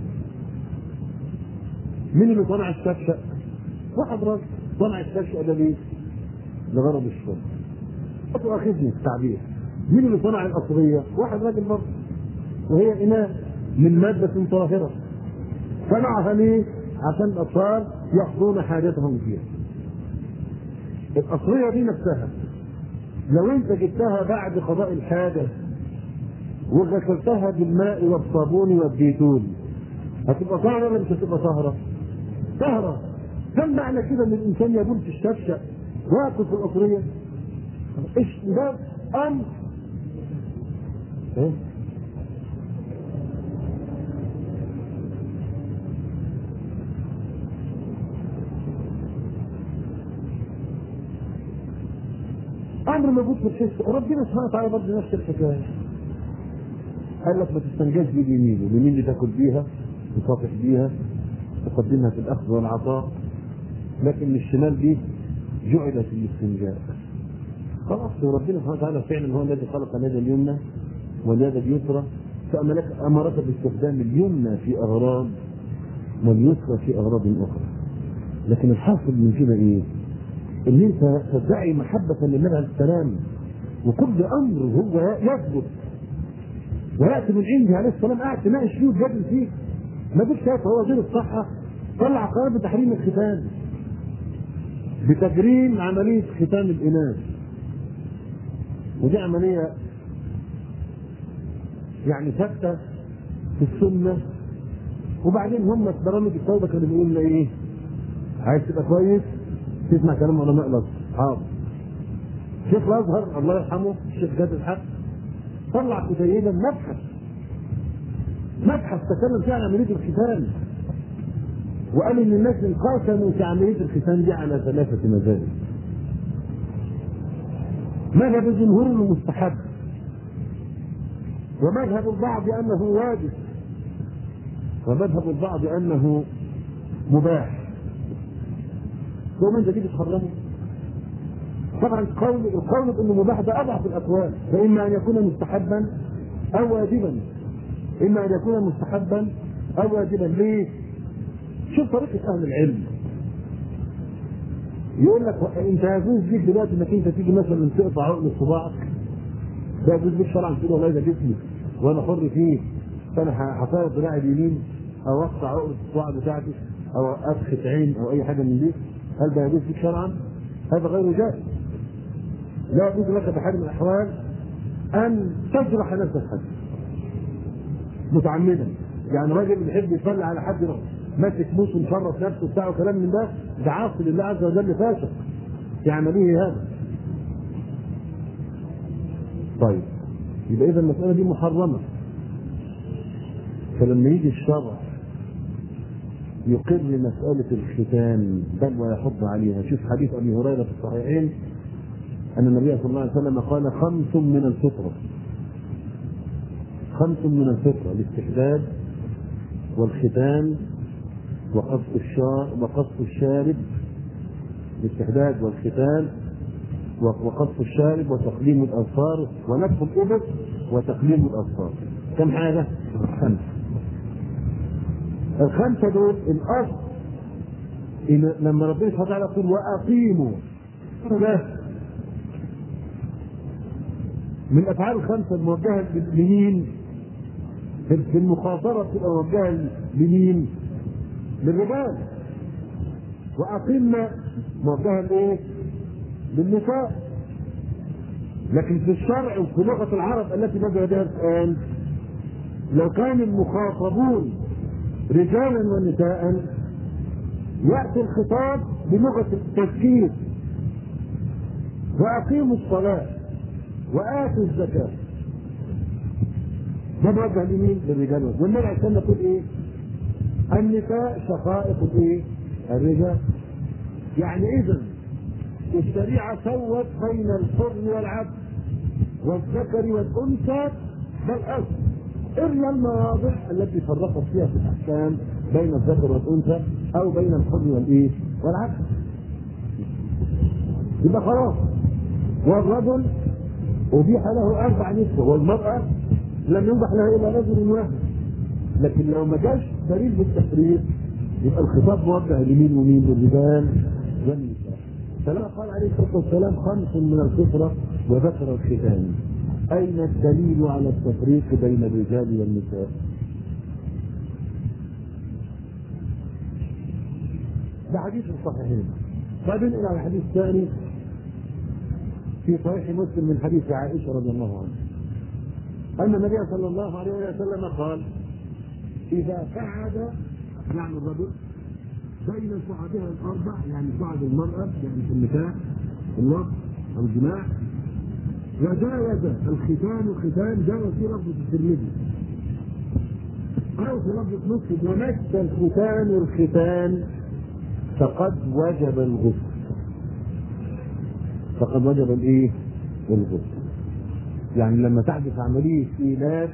مين اللي صنع الشفشق؟ واحد راجل صنع الشفشق ده ليه؟ لغرض الشرب تؤاخذني في التعبير مين اللي صنع الأصغية؟ واحد راجل برضه وهي إناء من مادة طاهرة صنعها ليه؟ عشان الأطفال يقضون حاجتهم فيها الأصغية دي نفسها لو أنت جبتها بعد قضاء الحاجة وغسلتها بالماء والصابون والزيتون هتبقى طاهرة ولا مش هتبقى طاهرة؟ طاهرة هل معنى كده ان الانسان يبول في الشفشة وياكل في القطرية؟ ايش ده امر إيه؟ امر موجود في الحس ربنا سبحانه وتعالى برضه نفس الحكايه قال لك ما تستنجاش باليمين اليمين اللي تاكل بيها تصافح بيها تقدمها في الاخذ والعطاء لكن الشمال دي جعلت للاستنجاء خلاص ربنا سبحانه وتعالى فعلا هو الذي خلق اليد اليمنى واليد اليسرى فأمرك أمرك باستخدام اليمنى في أغراض واليسرى في أغراض أخرى لكن الحاصل من كده إيه؟ إن أنت تدعي محبة للنبي عليه السلام وكل أمر هو يثبت ويأتي من عنده عليه السلام قاعد تناقش فيه وتجادل فيه ما فيش شايف هو غير الصحة طلع قرار بتحريم الختان بتجريم عملية ختان الإناث ودي عملية يعني ثابتة في السنة وبعدين هم في برامج التوبة كانوا بيقولوا لنا إيه؟ عايز تبقى كويس تسمع كلام علماء الأزهر حاضر شيخ الأزهر الله يرحمه الشيخ جاد الحق طلع كتيبا مبحث مبحث تكلم فيه عن عملية الختان وقال ان الناس انقسموا في عمليه الختان دي على ثلاثه مذاهب. مذهب الجمهور انه مستحب. ومذهب البعض انه واجب. ومذهب البعض انه مباح. ثم انت تيجي تحرمه. طبعا قول القول بانه مباح ده اضعف الاقوال فاما ان يكون مستحبا او واجبا. اما ان يكون مستحبا او واجبا ليه؟ شوف طريقة أهل العلم يقول لك أنت يجوز ليك دلوقتي إنك أنت تيجي مثلا تقطع عقل صباعك ده يجوز ليك شرعا تقول والله ده جسمي وأنا حر فيه فأنا هحطها دراعي اليمين أو أقطع عقل الصباع بتاعتي أو أسخط عين أو أي حاجة من دي هل ده يجوز ليك شرعا؟ هذا غير جائز لا يجوز لك بحال من الأحوال أن تجرح نفسك حد متعمدا يعني راجل بيحب يصلي على حد ماسك موس ومشرف نفسه بتاعه كلام من ده ده عاصي لله عز وجل فاسق في عمله هذا طيب يبقى اذا المساله دي محرمه فلما يجي الشرع يقر مسألة الختان بل ويحض عليها شوف حديث أبي هريرة في الصحيحين أن النبي صلى الله عليه وسلم قال خمس من الفطرة خمس من الفطرة الاستحداد والختان وقص الشار وقص الشارب الاستحداد والختان وقص الشارب وتقليم الاظفار ونفخ الابط وتقليم الاظفار كم حاجه؟ خمسه الخمسه دول الاصل إن لما ربنا سبحانه وتعالى يقول واقيموا ده من الافعال الخمسه الموجهه لمين؟ في المخاطره تبقى موجهه لمين؟ للرجال واقمنا موجهه لايه؟ للنساء لكن في الشرع وفي لغه العرب التي بدأ بها الان لو كان المخاطبون رجالا ونساء ياتي الخطاب بلغه التذكير واقيموا الصلاه واتوا الزكاه ده موجه لمين؟ للرجال والنبي عليه الصلاه يقول ايه؟ النساء شقائق الايه؟ الرجال يعني اذا الشريعه سوت بين الحر والعبد والذكر والانثى بل اصل الا المواضع التي فرقت فيها في الاحكام بين الذكر والانثى او بين الحر والايه؟ والعبد يبقى خلاص والرجل أبيح له أربع نسوة والمرأة لم ينضح لها إلا رجل واحد لكن لو ما جاش دليل بالتفريق يبقى الخطاب موجه لمين ومين للرجال والنساء فلما قال عليه الصلاة والسلام خمس من الفطرة وذكر الختان أين الدليل على التفريق بين الرجال والنساء؟ ده حديث الصحيحين بعدين إلى الحديث الثاني في صحيح مسلم من حديث عائشة رضي الله عنها أن النبي صلى الله عليه وسلم قال إذا قعد يعني الرجل بين شعبها الأربع يعني شعب المرأة يعني في النكاح الوقت أو الجماع وجاوز الختان الختان جاوز في لفظة الترمذي أو في لفظة مسلم ومس الختان الختان فقد وجب الغسل فقد وجب الايه؟ الغسل يعني لما تحدث عملية إيلاف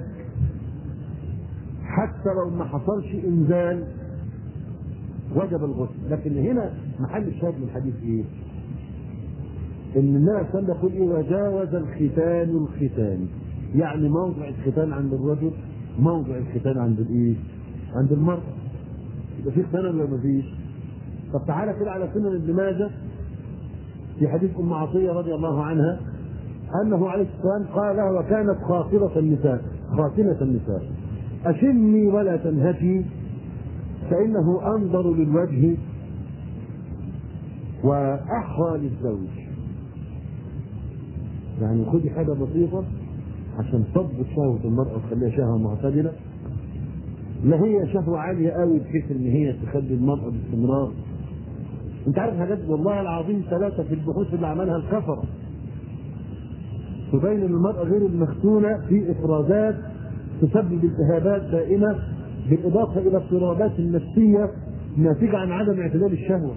حتى لو ما حصلش إنزال وجب الغسل لكن هنا محل الشاهد من الحديث إيه؟ إن النبي صلى الله عليه وسلم يقول إيه وجاوز الختان الختان يعني موضع الختان عند الرجل موضع الختان عند الإيه؟ عند المرأة يبقى في ختان ولا ما فيش؟ طب تعالى كده على سنن ابن ماجه في حديث ام عطيه رضي الله عنها انه عليه السلام قال لها وكانت خاطرة النساء خاتنة النساء أشمي ولا تنهكي فإنه أنظر للوجه وأحرى للزوج يعني خدي حاجة بسيطة عشان تضبط شهوة المرأة وتخليها شهوة معتدلة لا هي شهوة عالية قوي بحيث إن هي تخلي المرأة باستمرار انت عارف حاجات والله العظيم ثلاثة في البحوث اللي عملها الكفرة تبين ان المرأة غير المختونة في افرازات تسبب التهابات دائمة بالاضافة الى اضطرابات نفسية ناتجة عن عدم اعتدال الشهوة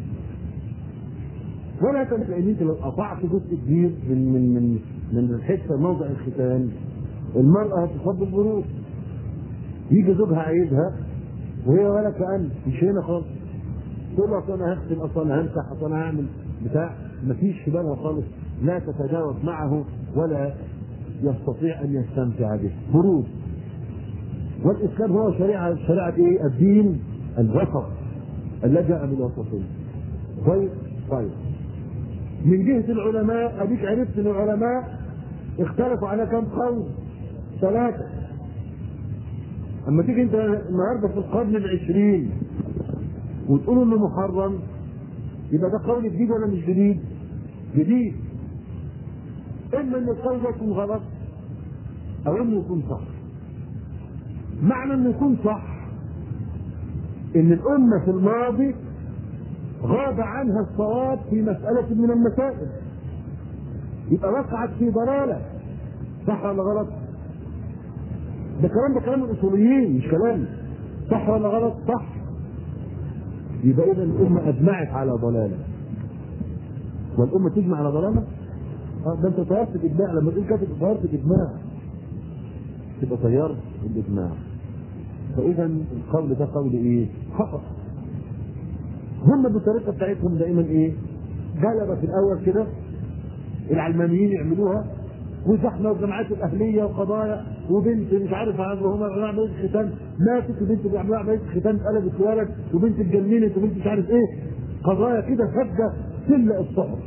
ولا تنسى ان انت لو قطعت جزء كبير من من من من الحته موضع الختان المرأة هتصاب برود يجي زوجها عايزها وهي ولا كأن مش هنا خالص تقول له اصل انا هغسل اصل انا همسح اصل انا هعمل بتاع مفيش في بالها خالص لا تتجاوز معه ولا يستطيع ان يستمتع به برود والاسلام هو شريعه شريعه ايه؟ الدين الوسط اللجأ بالوسطيه طيب طيب من جهه العلماء اديك عرفت ان العلماء اختلفوا على كم قول؟ ثلاثه اما تيجي انت النهارده في القرن العشرين وتقول انه محرم يبقى ده قول جديد ولا مش جديد؟ جديد اما ان القول ده يكون غلط او انه يكون صح معنى انه يكون صح ان الامه في الماضي غاب عنها الصواب في مساله من المسائل يبقى وقعت في ضلاله صح ولا غلط؟ ده كلام ده كلام الاصوليين مش كلامي صح ولا غلط؟ صح يبقى اذا الامه اجمعت على ضلاله والامه تجمع على ضلاله؟ اه ده انت طيرت الاجماع لما تقول كاتب طيرت الاجماع تبقى طيرت الاجماع فاذا القول ده قول ايه؟ خطا هم بالطريقه بتاعتهم دائما ايه؟ جلبه في الاول كده العلمانيين يعملوها وزحمه والجماعات الاهليه وقضايا وبنت مش عارف هم بيعملوا عمليه ختان ماتت وبنت بيعملوا عمليه ختان اتقلبت ولد وبنت اتجننت وبنت مش عارف ايه قضايا كده فجه تملا الصحف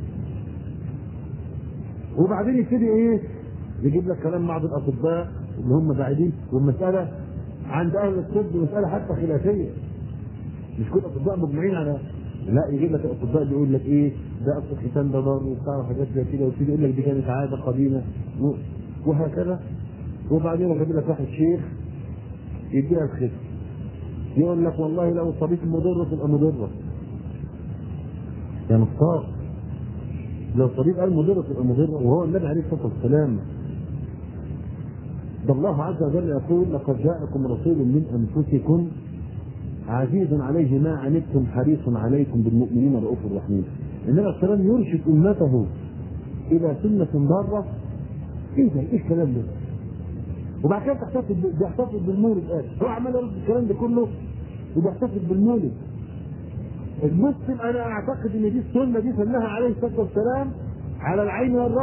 وبعدين يبتدي ايه يجيب لك كلام بعض الاطباء اللي هم بعيدين والمساله عند اهل الطب مساله حتى خلافيه مش كل الاطباء مجمعين على لا يجيب لك الاطباء بيقول لك ايه ده اصل الختان ده ضار وبتاع وحاجات زي كده وتيجي يقول لك دي كانت عاده قديمه و- وهكذا وبعدين يجيب لك واحد شيخ يديها الختم يقول لك والله لو صبيت مضره تبقى مضره يا نصار لو صليب قال مضرة تبقى مضرة وهو النبي عليه الصلاة والسلام ده الله عز وجل يقول لقد جاءكم رسول من أنفسكم عزيز عليه ما عنتم حريص عليكم بالمؤمنين رؤوف رحيم النبي عليه الصلاة والسلام يرشد أمته إلى سنة ضارة إيه ده؟ إيه الكلام ده؟ وبعد كده تحتفل ب- بيحتفل بالمولد قال هو عمال يرد الكلام ده كله وبيحتفل بالمولد المسلم انا اعتقد ان دي السنه دي سنها عليه الصلاه والسلام على العين والراس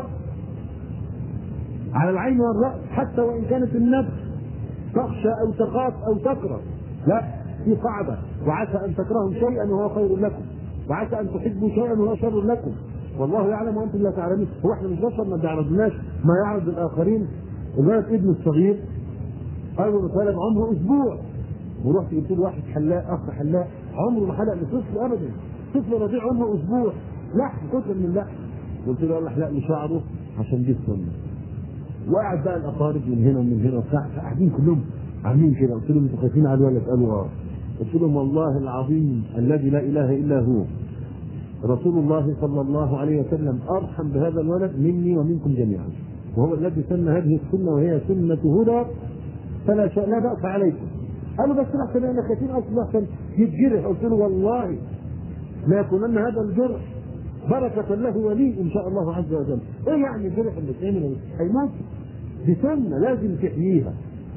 على العين والراس حتى وان كانت النفس تخشى او تخاف او تكره لا في قاعده وعسى ان تكرهوا شيئا وهو خير لكم وعسى ان تحبوا شيئا وهو شر لكم والله يعلم وانتم لا تعلمون هو احنا مش بشر ما بيعرضناش ما يعرض الاخرين الولد ابنه الصغير اول ما اتولد عمره اسبوع ورحت جبت له واحد حلاق اخ حلاق عمره ما حلق لطفل ابدا طفل رضيع عمره اسبوع لحم كتر من اللحم قلت له يلا احلق لي شعره عشان دي السنه وقعد بقى الاقارب من هنا ومن هنا وبتاع قاعدين كلهم عاملين كده قلت لهم انتوا خايفين على الولد قالوا اه قلت لهم والله العظيم الذي لا اله الا هو رسول الله صلى الله عليه وسلم ارحم بهذا الولد مني ومنكم جميعا وهو الذي سن هذه السنه وهي سنه هدى فلا شيء لا باس عليكم قالوا بس احسن احنا خايفين اصلا احسن يتجرح قلت له والله لا يكونن هذا الجرح بركة له ولي ان شاء الله عز وجل ايه يعني الجرح اللي بتعمل هيموت دي سنة لازم تحييها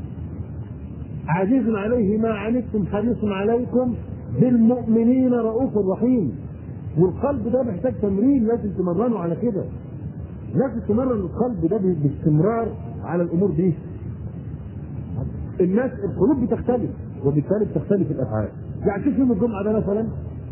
عزيز عليه ما عنتم حريص عليكم بالمؤمنين رؤوف رحيم والقلب ده محتاج تمرين لازم تمرنه على كده لازم تمرن القلب ده باستمرار على الامور دي الناس القلوب بتختلف وبالتالي بتختلف الافعال يعني شوف يوم الجمعه ده مثلا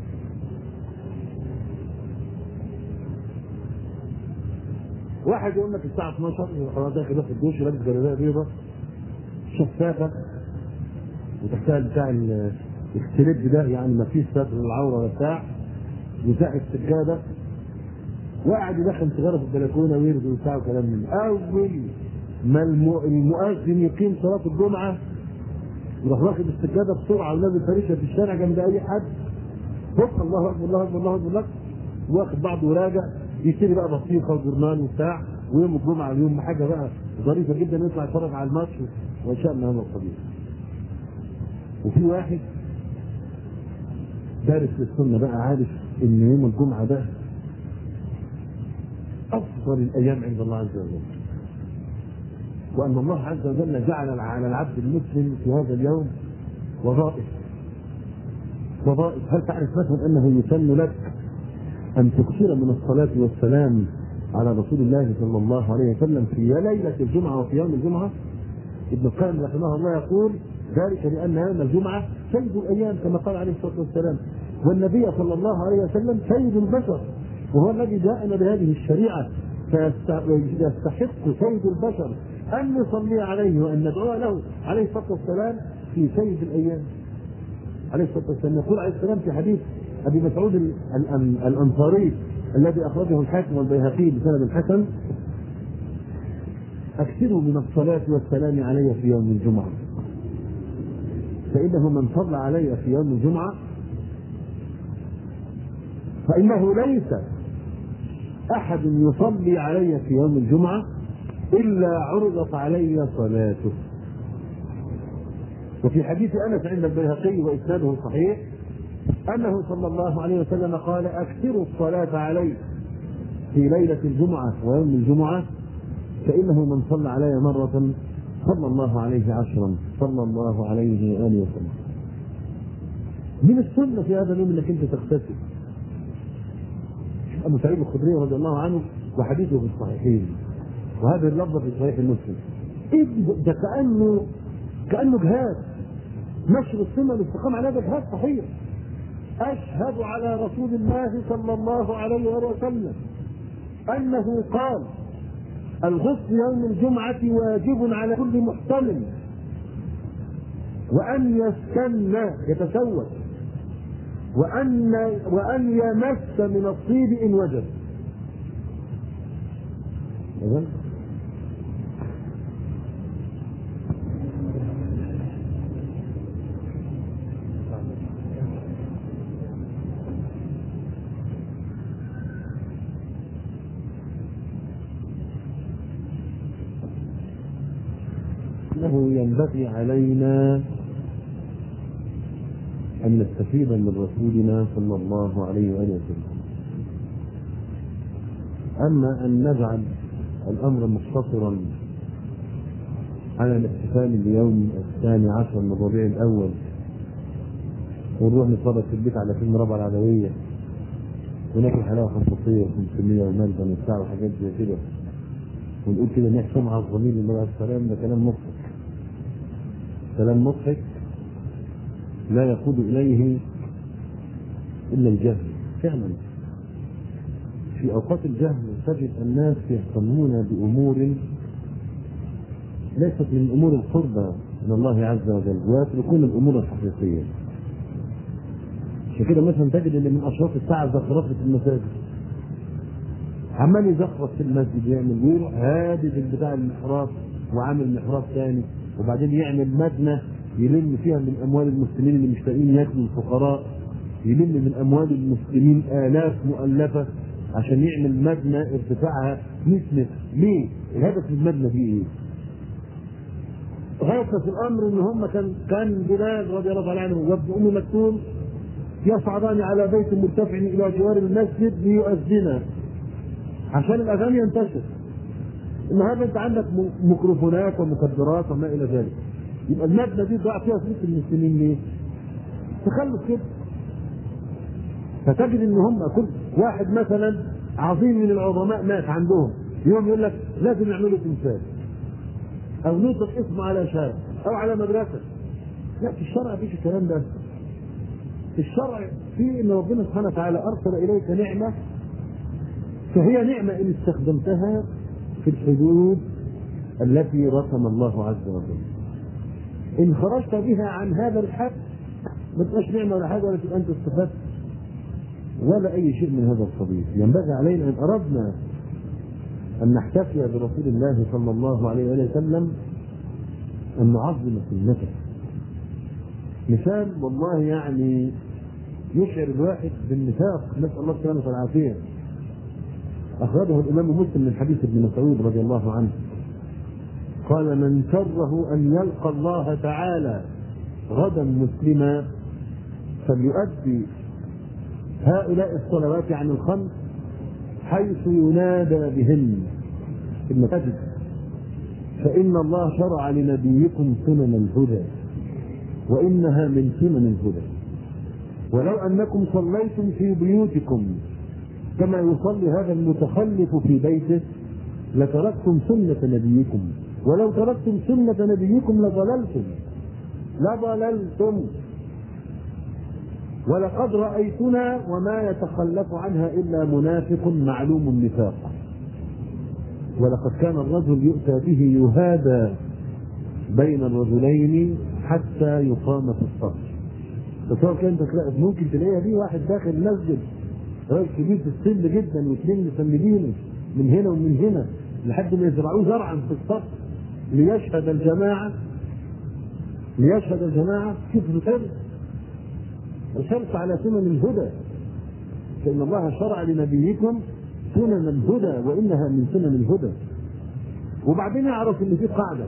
واحد يقول لك الساعه 12 خلاص داخل في الدوش لابس جلابيه بيضاء شفافه وتحتها بتاع السليب ده يعني ما فيش ستر العوره ولا بتاع وساق السجاده وقعد يدخن سيجاره في البلكونه ويرد وبتاع وكلام من ده. اول ما الم- المؤذن يقيم صلاه الجمعه يروح واخد السجاده بسرعه ونازل فريشه في الشارع جنب اي حد هوب الله اكبر الله اكبر الله اكبر الله واخد بعضه وراجع يشتري بقى بطيخه وجرنان وبتاع ويوم الجمعه اليوم حاجه بقى ظريفه جدا يطلع يتفرج على الماتش وشاء من هذا القبيل. وفي واحد دارس للسنه بقى عارف ان يوم الجمعه ده افضل الايام عند الله عز وجل. وان الله عز وجل جعل على العبد المسلم في هذا اليوم وظائف وظائف هل تعرف مثلا انه يسن لك ان تكثر من الصلاه والسلام على رسول الله صلى الله عليه وسلم في ليله الجمعه وفي يوم الجمعه ابن القيم رحمه الله يقول ذلك لان يوم الجمعه سيد الايام كما قال عليه الصلاه والسلام والنبي صلى الله عليه وسلم سيد البشر وهو الذي جاءنا بهذه الشريعه فيستحق سيد البشر ان نصلي عليه وان ندعو له عليه الصلاه والسلام في سيد الايام عليه الصلاه والسلام يقول عليه السلام في حديث ابي مسعود ال- ال- الانصاري الذي اخرجه الحاكم والبيهقي بسند حسن اكثروا من الصلاه والسلام علي في يوم الجمعه فانه من صلى علي في يوم الجمعه فانه ليس احد يصلي علي في يوم الجمعه الا عرضت علي صلاته وفي حديث انس عند البيهقي واسناده صحيح انه صلى الله عليه وسلم قال اكثروا الصلاه علي في ليله الجمعه ويوم الجمعه فانه من صلى علي مره صلى الله عليه عشرا صلى الله عليه واله وسلم من السنه في هذا اليوم انك انت تغتسل ابو سعيد الخدري رضي الله عنه وحديثه في الصحيحين وهذا اللفظ في صحيح مسلم إيه ده كانه كانه جهاد نشر السنه والاستقامه على ده جهاد صحيح اشهد على رسول الله صلى الله عليه وآله وسلم انه قال الغسل يوم الجمعه واجب على كل محتمل وان يستنى يتسوى وأن وأن يمس من الطيب إن وجد إذن أنه ينبغي علينا أن نستفيد من رسولنا صلى الله عليه وآله وسلم أما أن نجعل الأمر مقتصرا على الاحتفال بيوم الثاني عشر من ربيع الأول ونروح نتفرج في البيت على فيلم ربع العدوية وناكل حلاوة خمسطية و500 وملبن وبتاع وحاجات زي كده ونقول كده نحكم على الضمير النبي عليه السلام ده كلام مضحك كلام مضحك لا يقود إليه إلا الجهل فعلا في أوقات الجهل تجد الناس يهتمون بأمور ليست من أمور القربى من الله عز وجل ويتركون الأمور الحقيقية عشان كده مثلا تجد ان من اشراط الساعه زخرفه المساجد عمال يزخرف في المسجد يعمل ويروح هادد بتاع المحراب وعامل محراب ثاني وبعدين يعمل مبنى يلم فيها من اموال المسلمين اللي مش لاقيين ياكلوا الفقراء يلم من اموال المسلمين الاف مؤلفه عشان يعمل مبنى ارتفاعها 100 متر ليه؟ الهدف من المبنى دي ايه؟ غاية في الامر ان هم كان كان بلال رضي الله تعالى عنه وابن ام مكتوم يصعدان على بيت مرتفع الى جوار المسجد ليؤذنا عشان الاذان ينتشر النهارده انت عندك ميكروفونات ومكبرات وما الى ذلك يبقى المبنى دي ضاع فيها فلوس المسلمين ليه؟ تخلف كده فتجد ان هم كل واحد مثلا عظيم من العظماء مات عندهم يوم يقول لك لازم يعملوا تمثال او نطلق اسمه على شارع او على مدرسه لا في الشرع مفيش الكلام ده في الشرع في ان ربنا سبحانه وتعالى ارسل اليك نعمه فهي نعمه ان استخدمتها في الحدود التي رسم الله عز وجل ان خرجت بها عن هذا الحد ما تبقاش نعمه ولا حاجه ولا تبقى انت استفدت ولا اي شيء من هذا القبيل ينبغي علينا ان اردنا ان نحتفي برسول الله صلى الله عليه وآله وسلم ان نعظم سنته مثال والله يعني يشعر الواحد بالنفاق نسال الله السلامه والعافيه اخرجه الامام مسلم من حديث ابن مسعود رضي الله عنه قال من سره ان يلقى الله تعالى غدا مسلما فليؤدي هؤلاء الصلوات عن الخمس حيث ينادى بهن في المساجد فإن الله شرع لنبيكم سنن الهدى وإنها من سنن الهدى ولو أنكم صليتم في بيوتكم كما يصلي هذا المتخلف في بيته لتركتم سنة نبيكم ولو تركتم سنة نبيكم لضللتم لضللتم ولقد رأيتنا وما يتخلف عنها إلا منافق معلوم النفاق ولقد كان الرجل يؤتى به يهادى بين الرجلين حتى يقام في الصف تصور كده انت تلاقي ممكن تلاقيها دي واحد داخل المسجد راجل كبير في السن جدا واثنين مسندينه من هنا ومن هنا لحد ما يزرعوه زرعا في الصف ليشهد الجماعه ليشهد الجماعه شوف الحرص الحرص على سنن الهدى فإن الله شرع لنبيكم سنن الهدى وإنها من سنن الهدى وبعدين يعرف ان في قاعده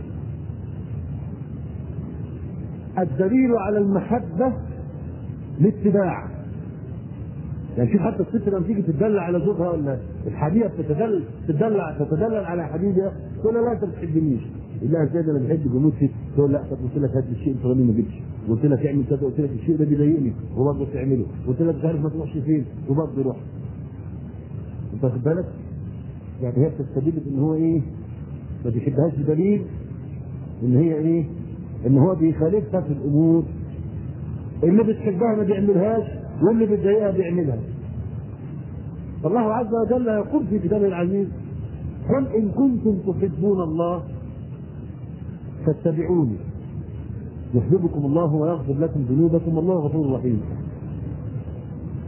الدليل على المحبه الاتباع يعني شوف حتى الست لما تيجي تدلع على زوجها ولا الحبيبه بتتدلع تدلع تتدلل على حبيبها تقول لها لا انت ما بتحبنيش يقول لها ازاي ده انا بحب جمود فيك تقول لا طب قلت لك هات لي الشيء الفلاني ما جبتش قلت لك اعمل كذا قلت لك الشيء ده بيضايقني وبرضه تعمله قلت لك مش عارف ما تروحش فين وبرضه يروح انت واخد بالك؟ يعني هي بتستدل ان هو ايه؟ ما بيحبهاش بدليل ان هي ايه؟ ان هو بيخالفها في الامور اللي بتحبها ما بيعملهاش واللي بتضايقها بيعملها فالله عز وجل يقول في كتابه العزيز قل ان كنتم تحبون الله فاتبعوني يحببكم الله ويغفر لكم ذنوبكم والله غفور رحيم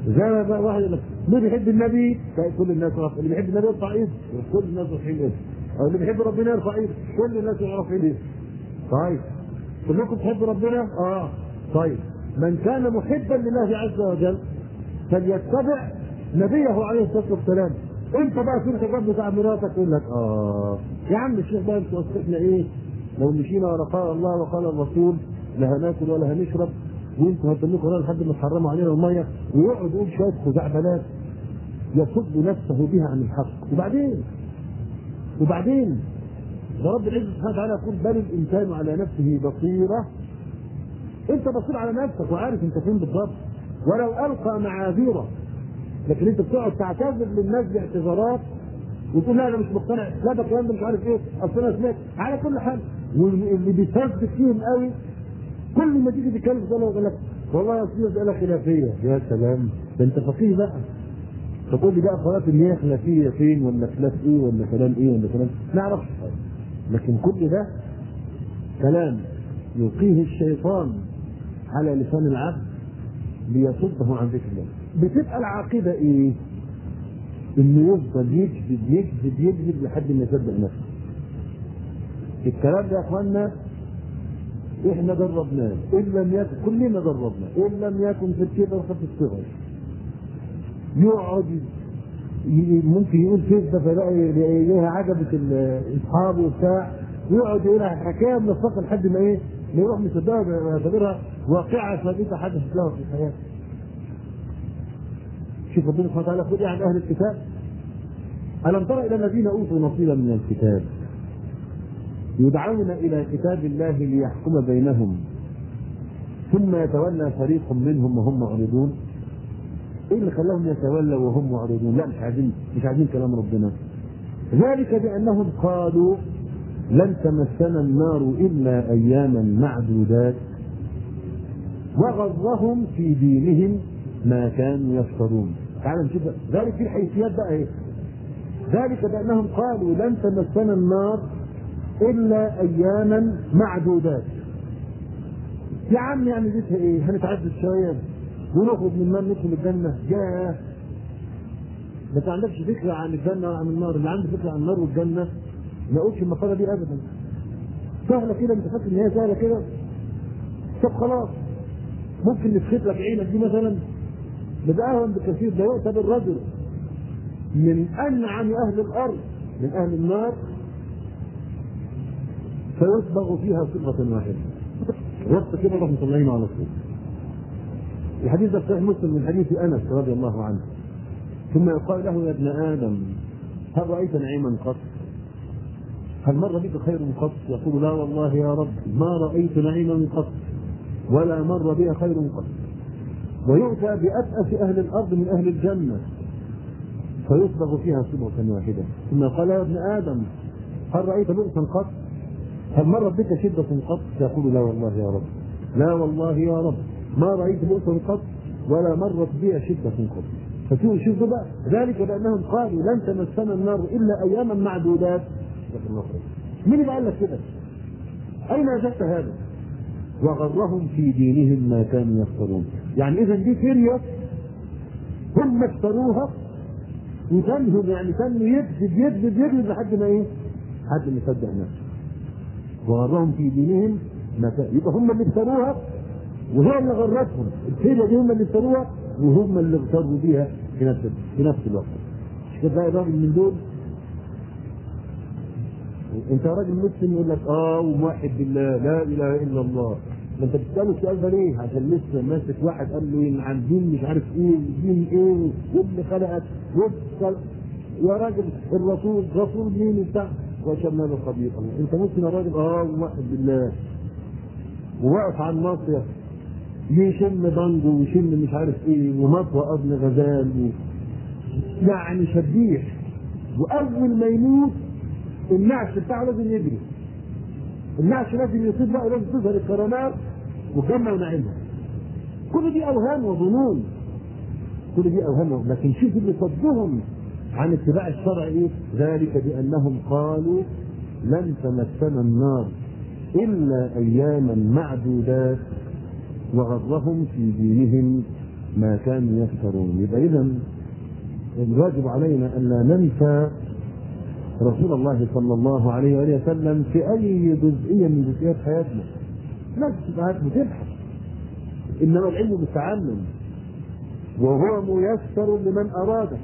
زي ما بقى واحد يقول لك اللي بيحب النبي كل الناس رفع اللي بيحب النبي يرفع ايده كل الناس رافعين ايده او اللي بيحب ربنا يرفع ايده كل الناس رافعين ايده طيب كلكم تحبوا ربنا؟ اه طيب من كان محبا لله عز وجل فليتبع نبيه عليه الصلاه والسلام انت بقى في الخطاب بتاع مراتك يقول لك اه يا عم الشيخ بقى انت وصفتنا ايه؟ لو مشينا ورا قال الله وقال الرسول لا هناكل ولا هنشرب وانتوا هتدلكوا ورانا لحد ما تحرموا علينا الميه ويقعد يقول شويه خزعبلات يصد نفسه بها عن الحق وبعدين وبعدين ده رب العزه سبحانه وتعالى يقول بل الانسان على نفسه بصيره انت بصير على نفسك وعارف انت فين بالضبط ولو القى معاذيره لكن انت بتقعد تعتذر للناس باعتذارات وتقول لا انا مش مقتنع لا ده الكلام ده مش عارف ايه اصل انا سمعت على كل حال واللي بيصدق فيهم قوي كل ما تيجي تتكلم ده يقول لك والله يا سيدي مساله خلافيه يا سلام ده انت فقيه بقى تقول لي بقى خلاص ان هي خلافيه فين ولا خلاف ايه ولا كلام ايه ولا كلام ما اعرفش لكن كل ده كلام يلقيه الشيطان على لسان العبد ليصده عن ذكر الله بتبقى العاقبه ايه؟ انه يفضل يكذب يكذب يكذب لحد ما يصدق نفسه الكلام ده يا اخوانا احنا جربناه ان لم يكن كلنا جربنا ان لم يكن في الكبر ففي الصغر يقعد ممكن يقول كذبه فلاقي ليها عجبت اصحابه وبتاع ويقعد يقول حكايه من الصف لحد ما ايه ما يروح مصدقها ويعتبرها واقعه ثابته حدثت له في حياته. شوف ربنا سبحانه وتعالى يقول عن اهل الكتاب الم تر الى الذين اوتوا نصيبا من الكتاب يدعون الى كتاب الله ليحكم بينهم ثم يتولى فريق منهم وهم معرضون ايه اللي خلاهم يتولوا وهم معرضون لا مش عايزين مش عايزين كلام ربنا ذلك بانهم قالوا لن تمسنا النار الا اياما معدودات وغرهم في دينهم ما كانوا يفترون تعال نشوف ذلك في الحيثيات بقى ايه ذلك بانهم قالوا لن تمسنا النار الا اياما معدودات يا عم يعني جيتها ايه هنتعدد شويه ونخرج من النار ندخل الجنه ياه ما عندكش فكره عن الجنه وعن النار اللي عنده فكره عن النار والجنه ما يقولش المقاله دي ابدا سهله كده انت فاكر ان هي سهله كده طب خلاص ممكن نسخط لك عينك دي مثلا ده اهون بكثير ده يؤتى بالرجل من انعم اهل الارض من اهل النار فيصبغ فيها صبغه واحده وسط كده نروح مطلعينه على طول الحديث ده صحيح مسلم من حديث انس رضي الله عنه ثم يقال له يا ابن ادم هل رايت نعيما قط؟ هل مر بك خير قط؟ يقول لا والله يا رب ما رايت نعيما قط ولا مر بي خير قط ويؤتى بأتأس أهل الأرض من أهل الجنة فيصبغ فيها صبغة واحدة ثم قال يا ابن آدم هل رأيت بؤسا قط؟ هل مرت بك شدة قط؟ يقول لا والله يا رب لا والله يا رب ما رأيت بؤسا قط ولا مرت بي شدة قط فشوف شوف بقى ذلك بأنهم قالوا لن تمسنا النار إلا أياما معدودات مين اللي قال لك كده؟ أين وجدت هذا؟ وغرهم في دينهم ما كانوا يفترون يعني اذا دي فريه هم افتروها وتنهم يعني كانوا يكذب يكذب يكذب لحد ما ايه؟ لحد ما يصدق نفسه وغرهم في دينهم ما كان يبقى هم اللي افتروها وهي اللي غرتهم الفريه دي هم اللي افتروها وهم اللي اغتروا بيها في نفس في نفس الوقت مش كده راجل من دول انت راجل مسلم يقول لك اه وموحد بالله لا اله الا الله ما انت بتساله السؤال ده ليه؟ عشان لسه ماسك واحد قال له عن دين مش عارف ايه دين ايه واللي خلقك وابصر يا راجل الرسول رسول مين وبتاع وشمنا له خبير الله انت مسلم يا راجل اه وموحد بالله وواقف على الناصيه يشم بانجو ويشم مش عارف ايه ومطوى ابن غزال و... يعني شبيح واول ما يموت النعش بتاعه لازم يجري النعش لازم يصيب بقى ولازم تظهر الكرامات وتجمع ونعيمها كل دي اوهام وظنون كل دي اوهام لكن شوف اللي صدهم عن اتباع الشرع ايه؟ ذلك بانهم قالوا لن تمسنا النار الا اياما معدودات وغرهم في دينهم ما كانوا يفترون يبقى إذا الواجب علينا ألا ننسى رسول الله صلى الله عليه وآله وسلم في أي جزئية من جزئيات حياتنا ناس تبقى بتبحث إنما العلم بالتعلم وهو ميسر لمن أراده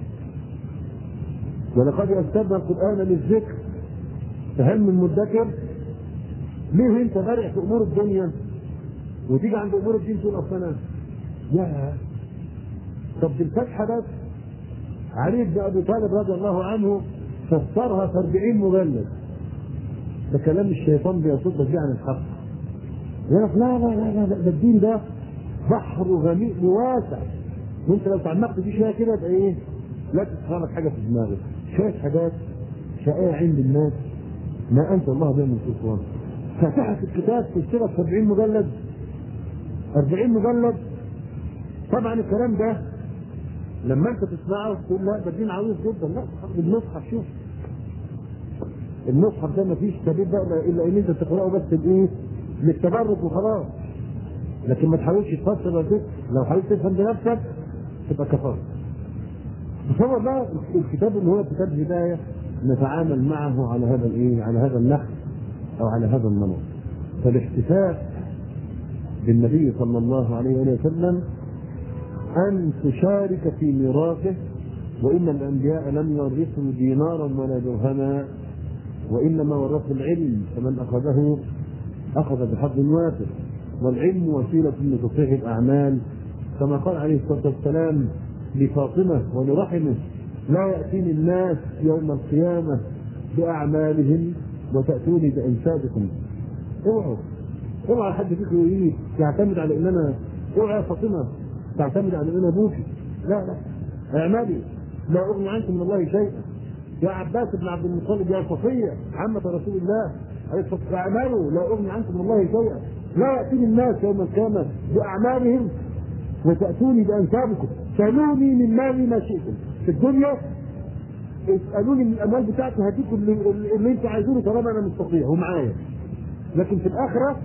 ولقد يسرنا القرآن للذكر فهل من مدكر؟ ليه انت غارق في امور الدنيا وتيجي عند امور الدين تقول اصل انا يا طب دي الفتحه بس علي بن ابي طالب رضي الله عنه فسرها في 40 مجلد ده كلام الشيطان بيصدك بيه عن الحق يقول لك لا لا لا لا ده الدين ده بحر غميق واسع وانت لو تعمقت فيه شويه كده تبقى ايه؟ لا تتخرج حاجه في دماغك شويه حاجات شائعه عند الناس ما انت الله بها من سلطان فتحت الكتاب تشتغل في 40 مجلد 40 مجلد طبعا الكلام ده لما انت تسمعه تقول لا ده الدين عويص جدا لا المصحف شوف المصحف ده ما فيش سبيل بقى الا ان انت تقراه بس بايه؟ للتبرك وخلاص لكن ما تحاولش تفسر ولا تفهم لو حاولت تفهم بنفسك تبقى كفرت تصور بقى الكتاب اللي هو كتاب هدايه نتعامل معه على هذا الايه؟ على هذا النحو او على هذا النمط فالاحتفاء بالنبي صلى الله عليه وسلم ان تشارك في ميراثه وان الانبياء لم يورثوا دينارا ولا درهما وانما ورثوا العلم فمن اخذه اخذ بحظ وافر والعلم وسيله لتصحيح الاعمال كما قال عليه الصلاه والسلام لفاطمه ولرحمه لا ياتيني الناس يوم القيامه باعمالهم وتأتوني بأنسابكم اوعوا اوعى حد فيكم يجي يعتمد على ان انا اوعى يا فاطمه تعتمد على ان انا ابوكي لا لا اعملي لا اغني عنكم من الله شيئا يا عباس بن عبد المطلب يا صفيه عمة رسول الله اعملوا لا اغني عنكم من الله شيئا لا ياتيني الناس يوم القيامه باعمالهم وتاتوني بانسابكم سالوني من مالي ما شئتم في الدنيا اسالوني من الاموال بتاعتي هديكم اللي, اللي انتوا عايزينه طالما انا مستطيع ومعايا لكن في الاخره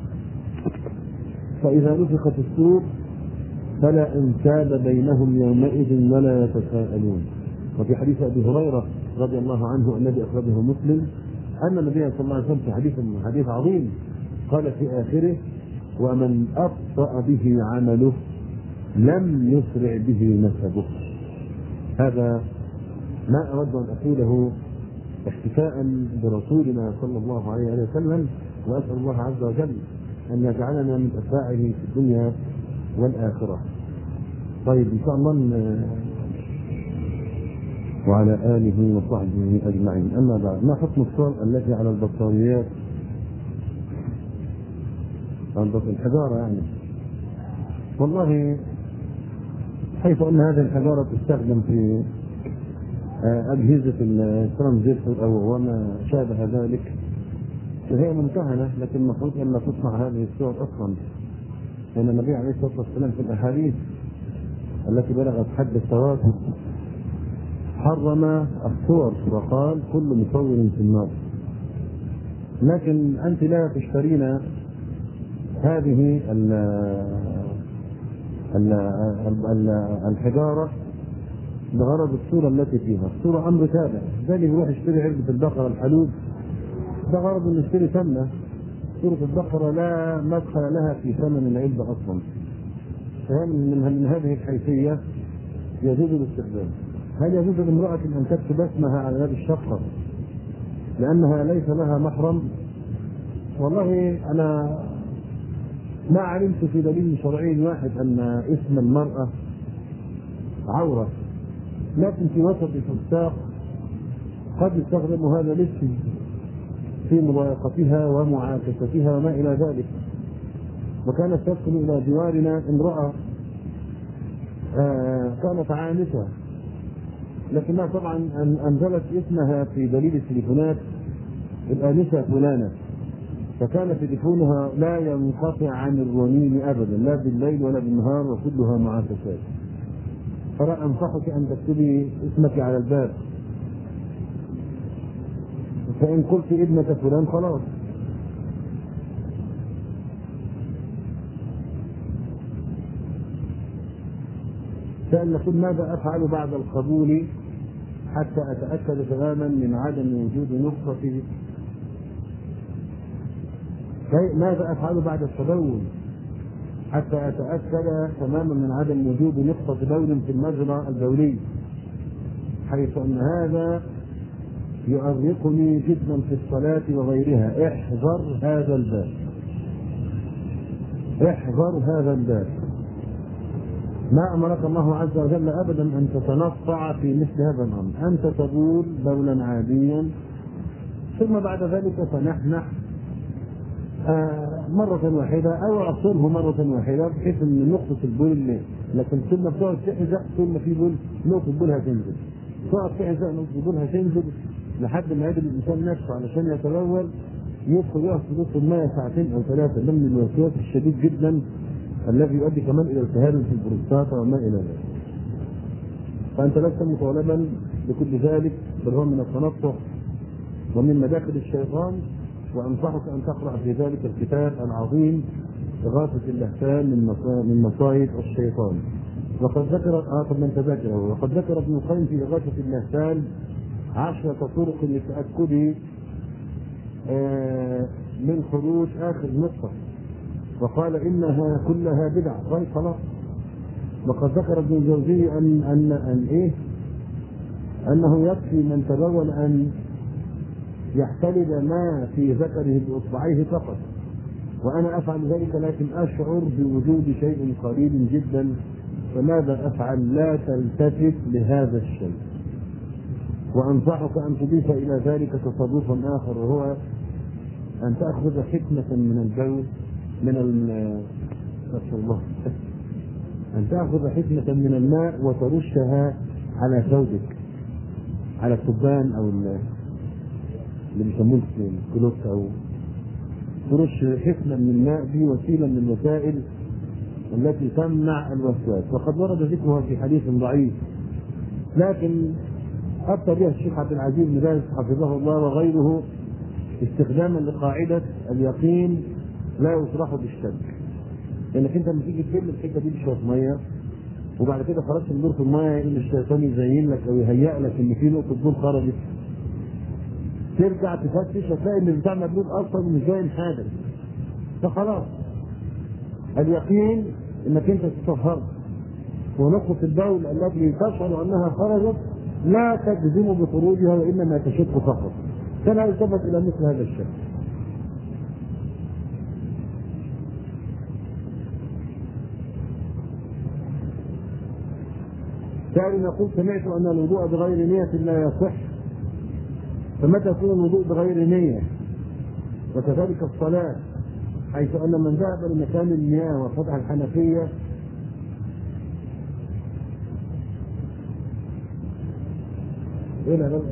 فاذا نفخ في الصور فلا انساب بينهم يومئذ ولا يتساءلون وفي حديث ابي هريره رضي الله عنه الذي اخرجه مسلم ان النبي صلى الله عليه وسلم في حديث حديث عظيم قال في اخره ومن ابطا به عمله لم يسرع به نسبه هذا ما أود أن أقوله احتفاء برسولنا صلى الله عليه وسلم وأسأل الله عز وجل أن يجعلنا من أتباعه في الدنيا والآخرة طيب إن شاء الله وعلى آله وصحبه أجمعين أما بعد ما حكم الصور التي على البطاريات الحجارة يعني والله حيث أن هذه الحجارة تستخدم في أجهزة الترانزستور أو وما شابه ذلك فهي ممتهنة لكن المفروض أن لا تصنع هذه الصور أصلا لأن النبي عليه الصلاة والسلام في الأحاديث التي بلغت حد التواتر حرم الصور وقال كل مصور في النار لكن أنت لا تشترين هذه ال ال الحجارة بغرض الصورة التي فيها الصورة أمر تابع ده اللي يروح يشتري علبة البقرة الحلوب ده غرض انه يشتري سمنة صورة البقرة لا مدخل لها في ثمن العلبة أصلا فهي من, من هذه الحيثية يجوز الاستخدام هل يجوز لامرأة أن تكتب اسمها على باب الشقة لأنها ليس لها محرم والله أنا ما علمت في دليل شرعي واحد أن اسم المرأة عورة لكن في وسط الفساق قد يستخدم هذا الاسم في مضايقتها ومعاكستها وما الى ذلك وكانت تسكن الى جوارنا امراه آه كانت عانسه لكنها طبعا انزلت اسمها في دليل التليفونات الانسه فلانه فكان تليفونها لا ينقطع عن الرنين ابدا لا بالليل ولا بالنهار وكلها معاكسات فلا انصحك ان تكتبي اسمك على الباب فان قلت ابنة فلان خلاص سأل نقول ماذا أفعل بعد القبول حتى أتأكد تماما من عدم وجود نقطة ماذا أفعل بعد التبول حتى أتأكد تماما من عدم وجود نقطة بول في المجرى البولي حيث أن هذا يؤرقني جدا في الصلاة وغيرها احذر هذا الباب احذر هذا الباب ما امرك الله عز وجل ابدا ان تتنطع في مثل هذا الامر انت تقول بولا عاديا ثم بعد ذلك فنحنح آه مرة واحدة أو أعصره مرة واحدة بحيث أن نقطة البول اللي لكن ثم بتقعد تحزق ثم في بول نقطة بولها تنزل تقعد تحزق نقطة بولها تنزل لحد ما يقدر الإنسان نفسه علشان يتبول يدخل يقف في نص الماء ساعتين أو ثلاثة ده من الوسواس الشديد جدا الذي يؤدي كمان الى التهاب في البروستاتا وما الى ذلك. فانت لست مطالبا بكل ذلك بالرغم من التنطع ومن مداخل الشيطان وانصحك ان تقرا في ذلك الكتاب العظيم إغاثة اللهفان من من مصايد الشيطان. وقد ذكر اه طب من تذكره وقد ذكر ابن القيم في إغاثة اللهفان عشرة طرق للتأكد آه من خروج آخر نقطة وقال انها كلها بدع طيب خلاص وقد ذكر ابن الجوزي ان ان ان ايه انه يكفي من تبول ان يحتلب ما في ذكره باصبعيه فقط وانا افعل ذلك لكن اشعر بوجود شيء قليل جدا فماذا افعل؟ لا تلتفت لهذا الشيء وانصحك ان تضيف الى ذلك تصرفا اخر وهو ان تاخذ حكمه من الجو من نسأل الله أن تأخذ حكمة من الماء وترشها على ثوبك على التبان أو اللي بيسموه الكلوت أو ترش حكمة من الماء دي وسيلة من الوسائل التي تمنع الوسواس وقد ورد ذكرها في حديث ضعيف لكن أتى بها الشيخ عبد العزيز بن باز حفظه الله وغيره استخداما لقاعدة اليقين لا يصرح بالشك لانك انت لما تيجي تفل الحته دي بشويه ميه وبعد كده خرجت من دور في الميه يقول الشيطان يزين لك او يهيئ لك ان في نقطه دور خرجت ترجع تفتش هتلاقي ان البتاع مبلول اصلا مش باين حاجه فخلاص اليقين انك انت تطهرت ونقطة البول التي تشعر انها خرجت لا تجزم بخروجها وانما تشك فقط فلا يلتفت الى مثل هذا الشيء كان يقول سمعت ان الوضوء بغير نية لا يصح فمتى يكون الوضوء بغير نية وكذلك الصلاة حيث ان من ذهب لمكان المياه وفتح الحنفية ايه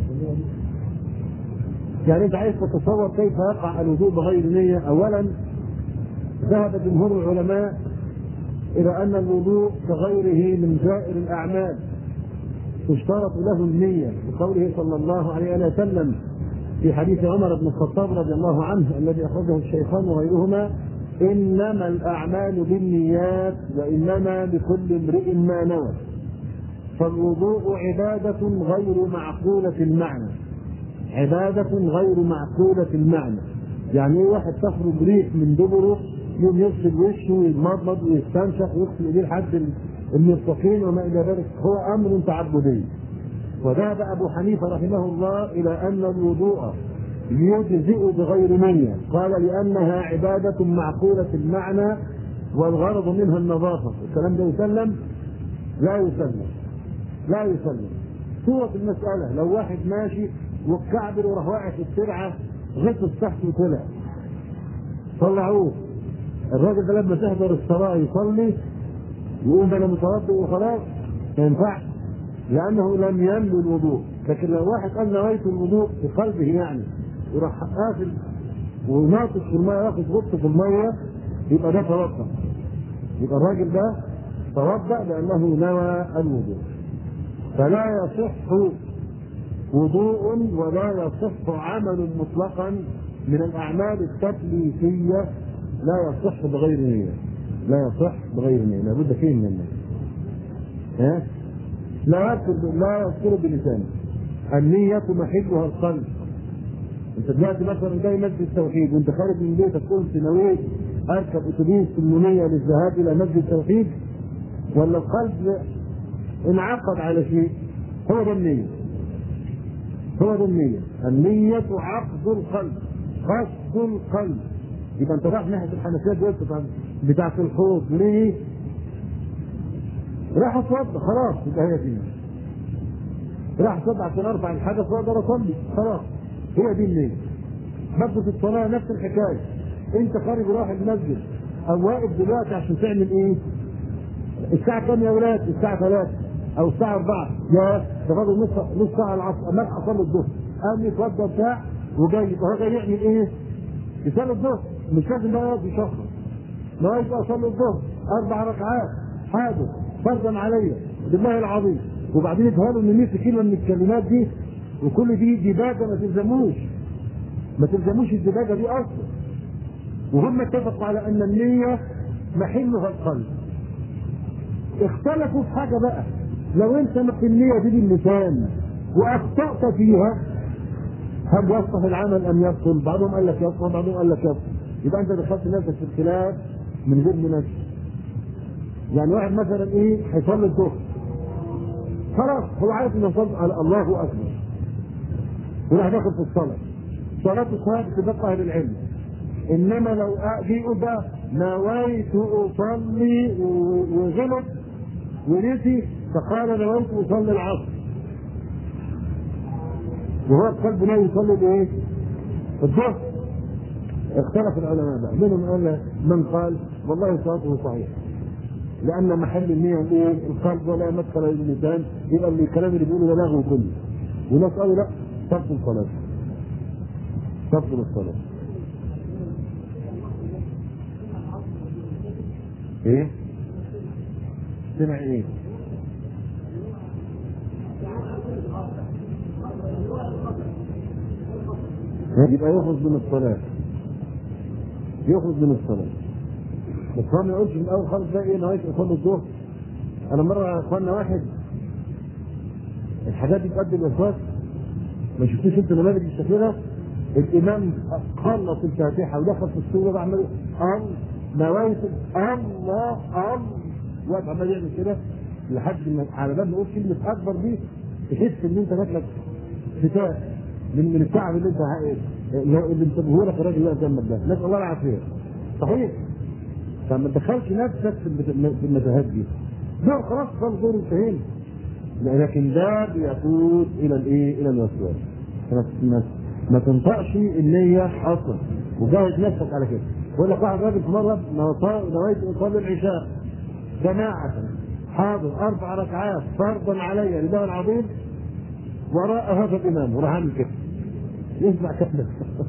يعني انت عايز تتصور كيف يقع الوضوء بغير نية اولا ذهب جمهور العلماء الى ان الوضوء كغيره من سائر الاعمال تشترط له النية بقوله صلى الله عليه وسلم في حديث عمر بن الخطاب رضي الله عنه الذي أخرجه الشيخان وغيرهما إنما الأعمال بالنيات وإنما لكل امرئ ما نوى فالوضوء عبادة غير معقولة المعنى عبادة غير معقولة المعنى يعني ايه واحد تخرج ريح من دبره يوم يغسل وشه ويتمضمض ويستنشق ويغسل ايديه لحد المرفقين وما الى ذلك هو امر تعبدي وذهب ابو حنيفه رحمه الله الى ان الوضوء يجزئ بغير نية قال لأنها عبادة معقولة المعنى والغرض منها النظافة الكلام ده يسلم لا يسلم لا يسلم صورة المسألة لو واحد ماشي والكعب وراح واقع في السرعة غطس تحت وطلع طلعوه الراجل ده لما تحضر الصلاة يصلي يقول ده انا متوضئ وخلاص ما ينفعش لانه لم ينوي الوضوء لكن لو واحد قال نويت الوضوء في قلبه يعني وراح قافل وناطش في الميه ياخد غطس في الميه يبقى ده توضا يبقى الراجل ده توضا لانه نوى الوضوء فلا يصح وضوء ولا يصح عمل مطلقا من الاعمال التكليفيه لا يصح بغير نيه لا يصح بغير نية لابد فيه من النية ها لا يذكر لا يذكر بلسانه النية محلها القلب انت دلوقتي مثلا جاي مسجد التوحيد وانت خارج من بيتك قلت نويت اركب اتوبيس المنية للذهاب الى مسجد التوحيد ولا القلب انعقد على شيء هو ده النية هو ده النية النية عقد القلب قصد القلب يبقى انت رايح ناحية الحنفية دلوقتي بتاعت الحوض ليه؟ راح اتوضى خلاص يبقى هي دي راح اتوضى عشان ارفع الحدث واقدر اصلي خلاص هي دي النية برضه في الصلاة نفس الحكاية انت خارج رايح المسجد او واقف دلوقتي عشان تعمل ايه؟ الساعة كام يا ولاد؟ الساعة 3 او الساعة 4 يا ده فاضل نص نص ساعة العصر اما اصلي الظهر قام يتوضى بتاع وجاي هو جاي يعمل ايه؟ يصلي الظهر مش لازم بقى يقعد يشخص ما يبقى اصلي الظهر اربع ركعات حاضر فرضا عليا بالله العظيم وبعدين يتهالوا ان 100 كلمه من الكلمات دي وكل دي دباجه ما تلزموش ما تلزموش الدباجه دي اصلا وهم اتفقوا على ان النيه محلها القلب اختلفوا في حاجه بقى لو انت في النيه دي باللسان واخطات فيها هل يصلح العمل ام يبطل؟ بعضهم قال لك يصلح بعضهم قال لك يبطل يبقى انت دخلت نفسك في الخلاف من غير مناسبه يعني واحد مثلا ايه هيصلي الظهر خلاص هو عارف انه يصلي على الله اكبر وراح داخل في الصلاه صلاه الصلاه بتبقى اهل العلم انما لو بيقول بقى نويت اصلي وغلط ونسي فقال نويت اصلي العصر وهو القلب لا يصلي بايه؟ الظهر اختلف العلماء بقى منهم قال من قال والله صلاته صحيحه لان محل النيه ايه؟ القلب ولا مدخل للميزان يبقى اللي الكلام اللي بيقوله ده لغو كله وناس قالوا لا تبطل الصلاه تبطل الصلاه ايه؟ سمع ايه؟ يبقى يخرج من الصلاة يخرج من الصلاة بس هو ما يقولش من الأول خالص بقى إيه نهاية أصلي الظهر أنا مرة أخوانا واحد الحاجات دي تؤدي الوسواس ما شفتوش أنت نماذج بالشكل ده الإمام خلص الفاتحة ودخل في السورة بقى عمال الله نوايت الله الله واقف عمال يعمل كده لحد ما على بال ما يقول كلمة أكبر دي تحس إن أنت جات لك فتاة من من التعب اللي انت اللي انتبهوا لك الراجل اللي قدامك ده نسال الله العافيه صحيح فما تدخلش نفسك في المتاهات دي دور خلاص صار دور انتهينا لكن ده بيقود الى الايه؟ الى الوسواس ما, ما تنطقش النية اصلا وجاهد نفسك على كده يقول لك واحد راجل في مره نويت اصلي العشاء جماعة حاضر اربع ركعات فرضا علي لله العظيم وراء هذا الامام وراح عامل كده يسمع كلام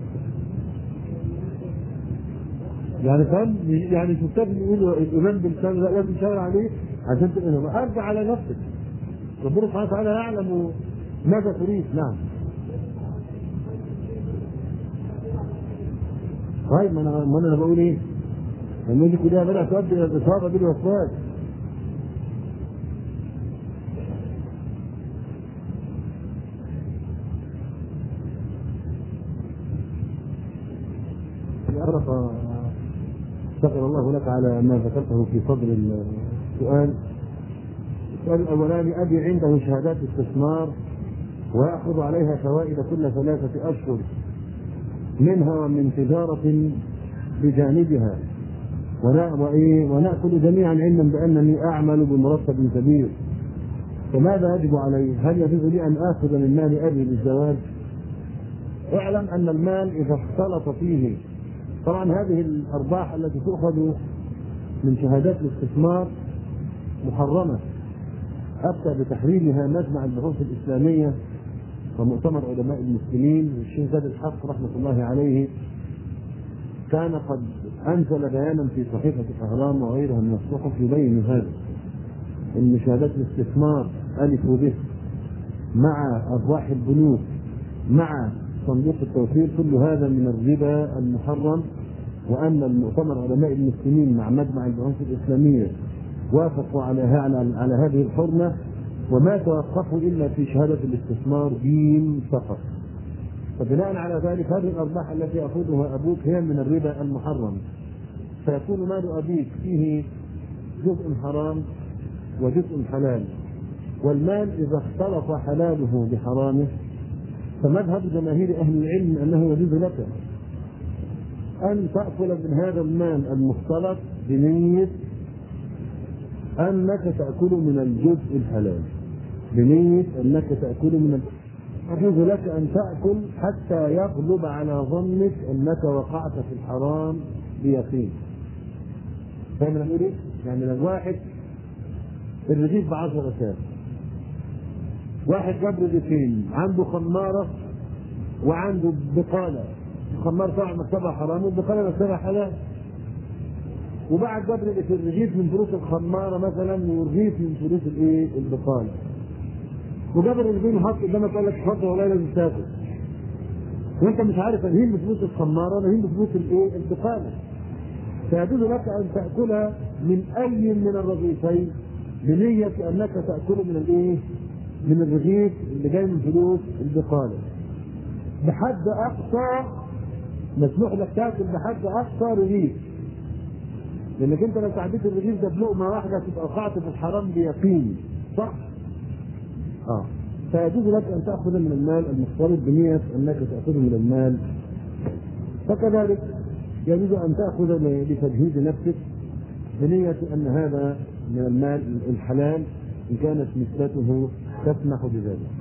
يعني فاهم يعني شفتها بيقولوا الامام بلسان لا لازم تشاور عليه عشان تبقى ارجع على نفسك ربنا سبحانه وتعالى يعلم ماذا تريد نعم طيب ما انا ما انا بقول ايه؟ لما يجي كلها بدات تؤدي الى الاصابه بالوسواس أعرف شكر الله لك على ما ذكرته في صدر السؤال السؤال الأولاني أبي عنده شهادات استثمار ويأخذ عليها فوائد كل ثلاثة أشهر منها ومن تجارة بجانبها ونأخذ جميعا علما بأنني أعمل بمرتب كبير فماذا يجب علي؟ هل يجوز لي أن آخذ من مال أبي للزواج؟ اعلم أن المال إذا اختلط فيه طبعا هذه الارباح التي تؤخذ من شهادات الاستثمار محرمه افتى بتحريمها مجمع البحوث الاسلاميه ومؤتمر علماء المسلمين والشيخ زاد الحق رحمه الله عليه كان قد انزل بيانا في صحيفه الاهرام وغيرها من الصحف يبين هذا ان شهادات الاستثمار الف وب مع ارباح البنوك مع صندوق التوفير كل هذا من الربا المحرم وان المؤتمر علماء المسلمين مع مجمع البحوث الاسلاميه وافقوا على على, على هذه الحرمة وما توقفوا إلا في شهادة الاستثمار دين فقط فبناء على ذلك هذه الأرباح التي يأخذها أبوك هي من الربا المحرم فيكون مال أبيك فيه جزء حرام وجزء حلال والمال إذا اختلط حلاله بحرامه فمذهب جماهير أهل العلم أنه يجوز لك أن تأكل من هذا المال المختلط بنية أنك تأكل من الجزء الحلال بنية أنك تأكل من يجوز لك أن تأكل حتى يغلب على ظنك أنك وقعت في الحرام بيقين فاهم انا بقول ايه؟ يعني لو واحد الرغيف ب 10 ساعات واحد جاب رغيفين عنده خمارة وعنده بقالة الخمار طبعا مكتبها حرام والبقالة مكتبها حلال وبعد جاب الرغيف من فلوس الخمارة مثلا ورغيف من فلوس الايه؟ البقالة وجاب الرغيفين وحط قدامك قال لك اتفضل والله لازم تاكل وانت مش عارف انهين بفلوس الخمارة انهين بفلوس الايه؟ البقالة فيجوز لك ان تاكلها من اي من الرغيفين بنية انك تاكل من الايه؟ من الرغيف اللي جاي من فلوس البقالة. بحد اقصى مسموح لك تاكل بحد اقصى رغيف. لانك انت لو تعديت الرغيف ده بلقمه واحده تبقى وقعت في الحرام بيقين صح؟ اه فيجوز لك ان تاخذ من المال المختلط بنية انك تاخذه من المال فكذلك يجوز ان تاخذ لتجهيز نفسك بنية ان هذا من المال الحلال ان كانت نسبته تسمح بذلك.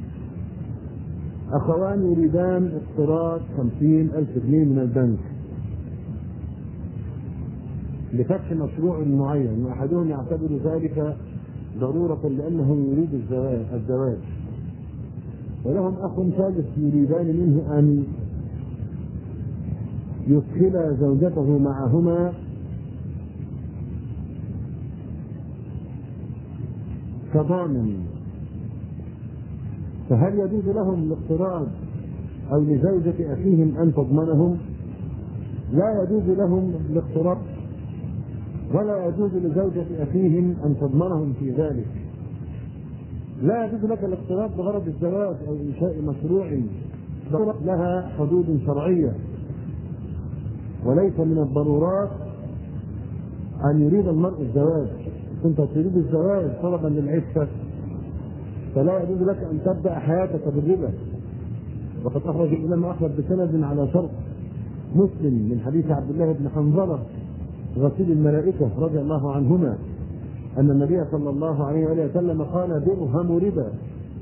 اخوان يريدان اقتراض خمسين الف جنيه من البنك لفتح مشروع معين واحدهم يعتبر ذلك ضرورة لأنه يريد الزواج الزواج ولهم أخ ثالث يريدان منه أن يدخل زوجته معهما كضامن فهل يجوز لهم الاقتراض أو لزوجة أخيهم أن تضمنهم؟ لا يجوز لهم الاقتراض ولا يجوز لزوجة أخيهم أن تضمنهم في ذلك لا يجوز لك الاقتراض بغرض الزواج أو إنشاء مشروع لها حدود شرعية وليس من الضرورات أن يريد المرء الزواج كنت تريد الزواج طلبا للعفة فلا يجوز لك أن تبدأ حياتك بالربا وقد أخرج الإمام أحمد بسند على شرط مسلم من حديث عبد الله بن حنظلة غسيل الملائكة رضي الله عنهما أن النبي صلى الله عليه وآله وسلم قال درهم ربا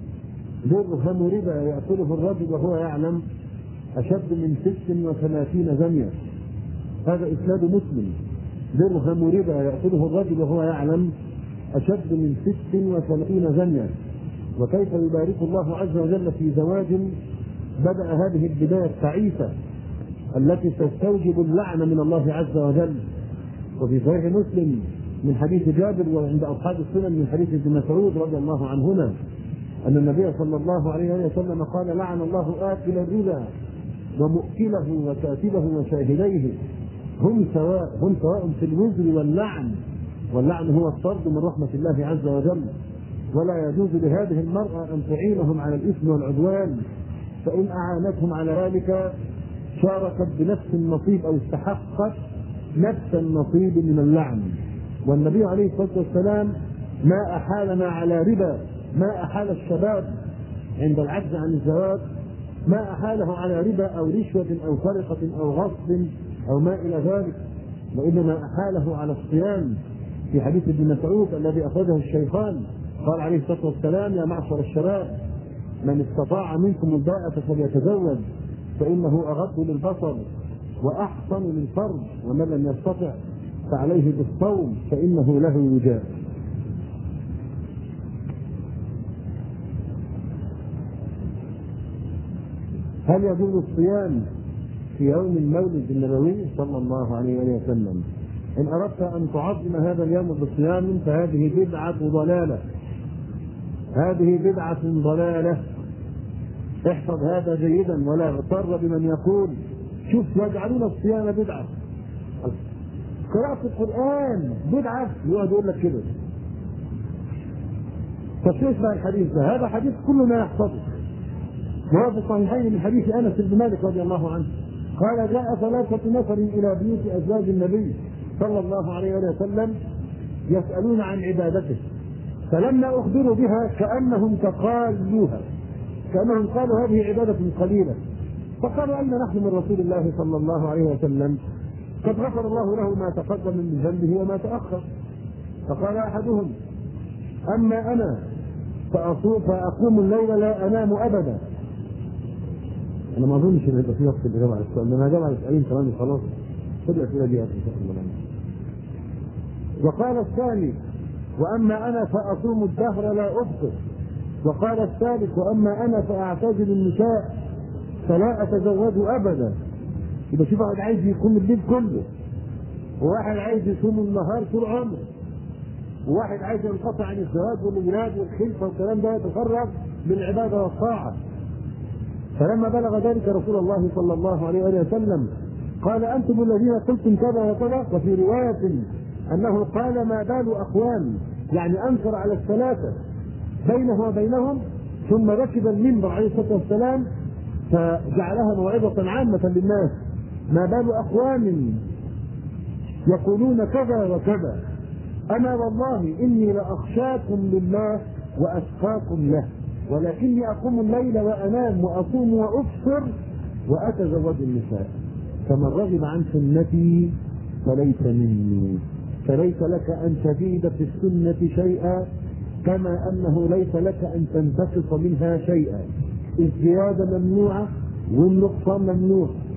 درهم ربا يأكله الرجل وهو يعلم أشد من ست وثلاثين زنية هذا إسناد مسلم درهم ربا يأكله الرجل وهو يعلم أشد من ست وثلاثين زنية وكيف يبارك الله عز وجل في زواج بدأ هذه البداية التعيسة التي تستوجب اللعن من الله عز وجل وفي صحيح مسلم من حديث جابر وعند اصحاب السنن من حديث ابن مسعود رضي الله عنهما ان النبي صلى الله عليه وسلم قال لعن الله اكل الربا ومؤكله وكاتبه وشاهديه هم سواء هم سواء في الوزر واللعن واللعن هو الطرد من رحمه الله عز وجل ولا يجوز لهذه المرأة أن تعينهم على الإثم والعدوان فإن أعانتهم على ذلك شاركت بنفس النصيب أو استحقت نفس النصيب من اللعن والنبي عليه الصلاه والسلام ما احالنا على ربا ما احال الشباب عند العجز عن الزواج ما احاله على ربا او رشوه او سرقه او غصب او ما الى ذلك وانما احاله على الصيام في حديث ابن مسعود الذي اخرجه الشيخان قال عليه الصلاه والسلام يا معشر الشباب من استطاع منكم الباءة فليتزوج فانه اغض للبصر واحصن للفرج ومن لم يستطع فعليه بالصوم فانه له وجاء هل يجوز الصيام في يوم المولد النبوي صلى الله عليه وسلم ان اردت ان تعظم هذا اليوم بصيام فهذه بدعه ضلاله هذه بدعه ضلاله احفظ هذا جيدا ولا اغتر بمن يقول شوف يجعلون الصيام بدعة قراءة القرآن بدعة يقعد يقول لك كده طب شو اسمع الحديث ده؟ هذا حديث كلنا يحفظه وهو في الصحيحين من حديث انس بن مالك رضي الله عنه قال جاء ثلاثة نفر إلى بيوت أزواج النبي صلى الله عليه وسلم يسألون عن عبادته فلما أخبروا بها كأنهم تقالوها كأنهم قالوا هذه عبادة قليلة فقالوا أين نحن من رسول الله صلى الله عليه وسلم قد غفر الله له ما تقدم من ذنبه وما تأخر فقال أحدهم أما أنا فأصوم فأقوم الليل لا أنام أبدا أنا ما أظنش إن يبقى في وقت الإجابة على السؤال أنا هجاوب على السؤالين كمان خلاص خد الأسئلة دي إن شاء الله وقال الثاني وأما أنا فأصوم الدهر لا أفطر وقال الثالث وأما أنا فأعتزل النساء فلا أتزوج أبدا يبقى شوف واحد عايز يقوم الليل كله وواحد عايز يصوم النهار طول عمره وواحد عايز ينقطع عن الزواج والولاد والخلفه والكلام ده يتفرغ بالعباده والطاعه فلما بلغ ذلك رسول الله صلى الله عليه وآله وسلم قال انتم الذين قلتم كذا وكذا وفي روايه انه قال ما بال اقوام يعني انكر على الثلاثه بينه وبينهم ثم ركب المنبر عليه الصلاه والسلام فجعلها موعظه عامه للناس ما بال اقوام يقولون كذا وكذا انا والله اني لاخشاكم لله واتقاكم له ولكني اقوم الليل وانام واصوم وافطر واتزوج النساء فمن رغب عن سنتي فليس مني فليس لك ان تزيد في السنه شيئا كما انه ليس لك ان تنتقص منها شيئا الزياده ممنوعه والنقصان ممنوع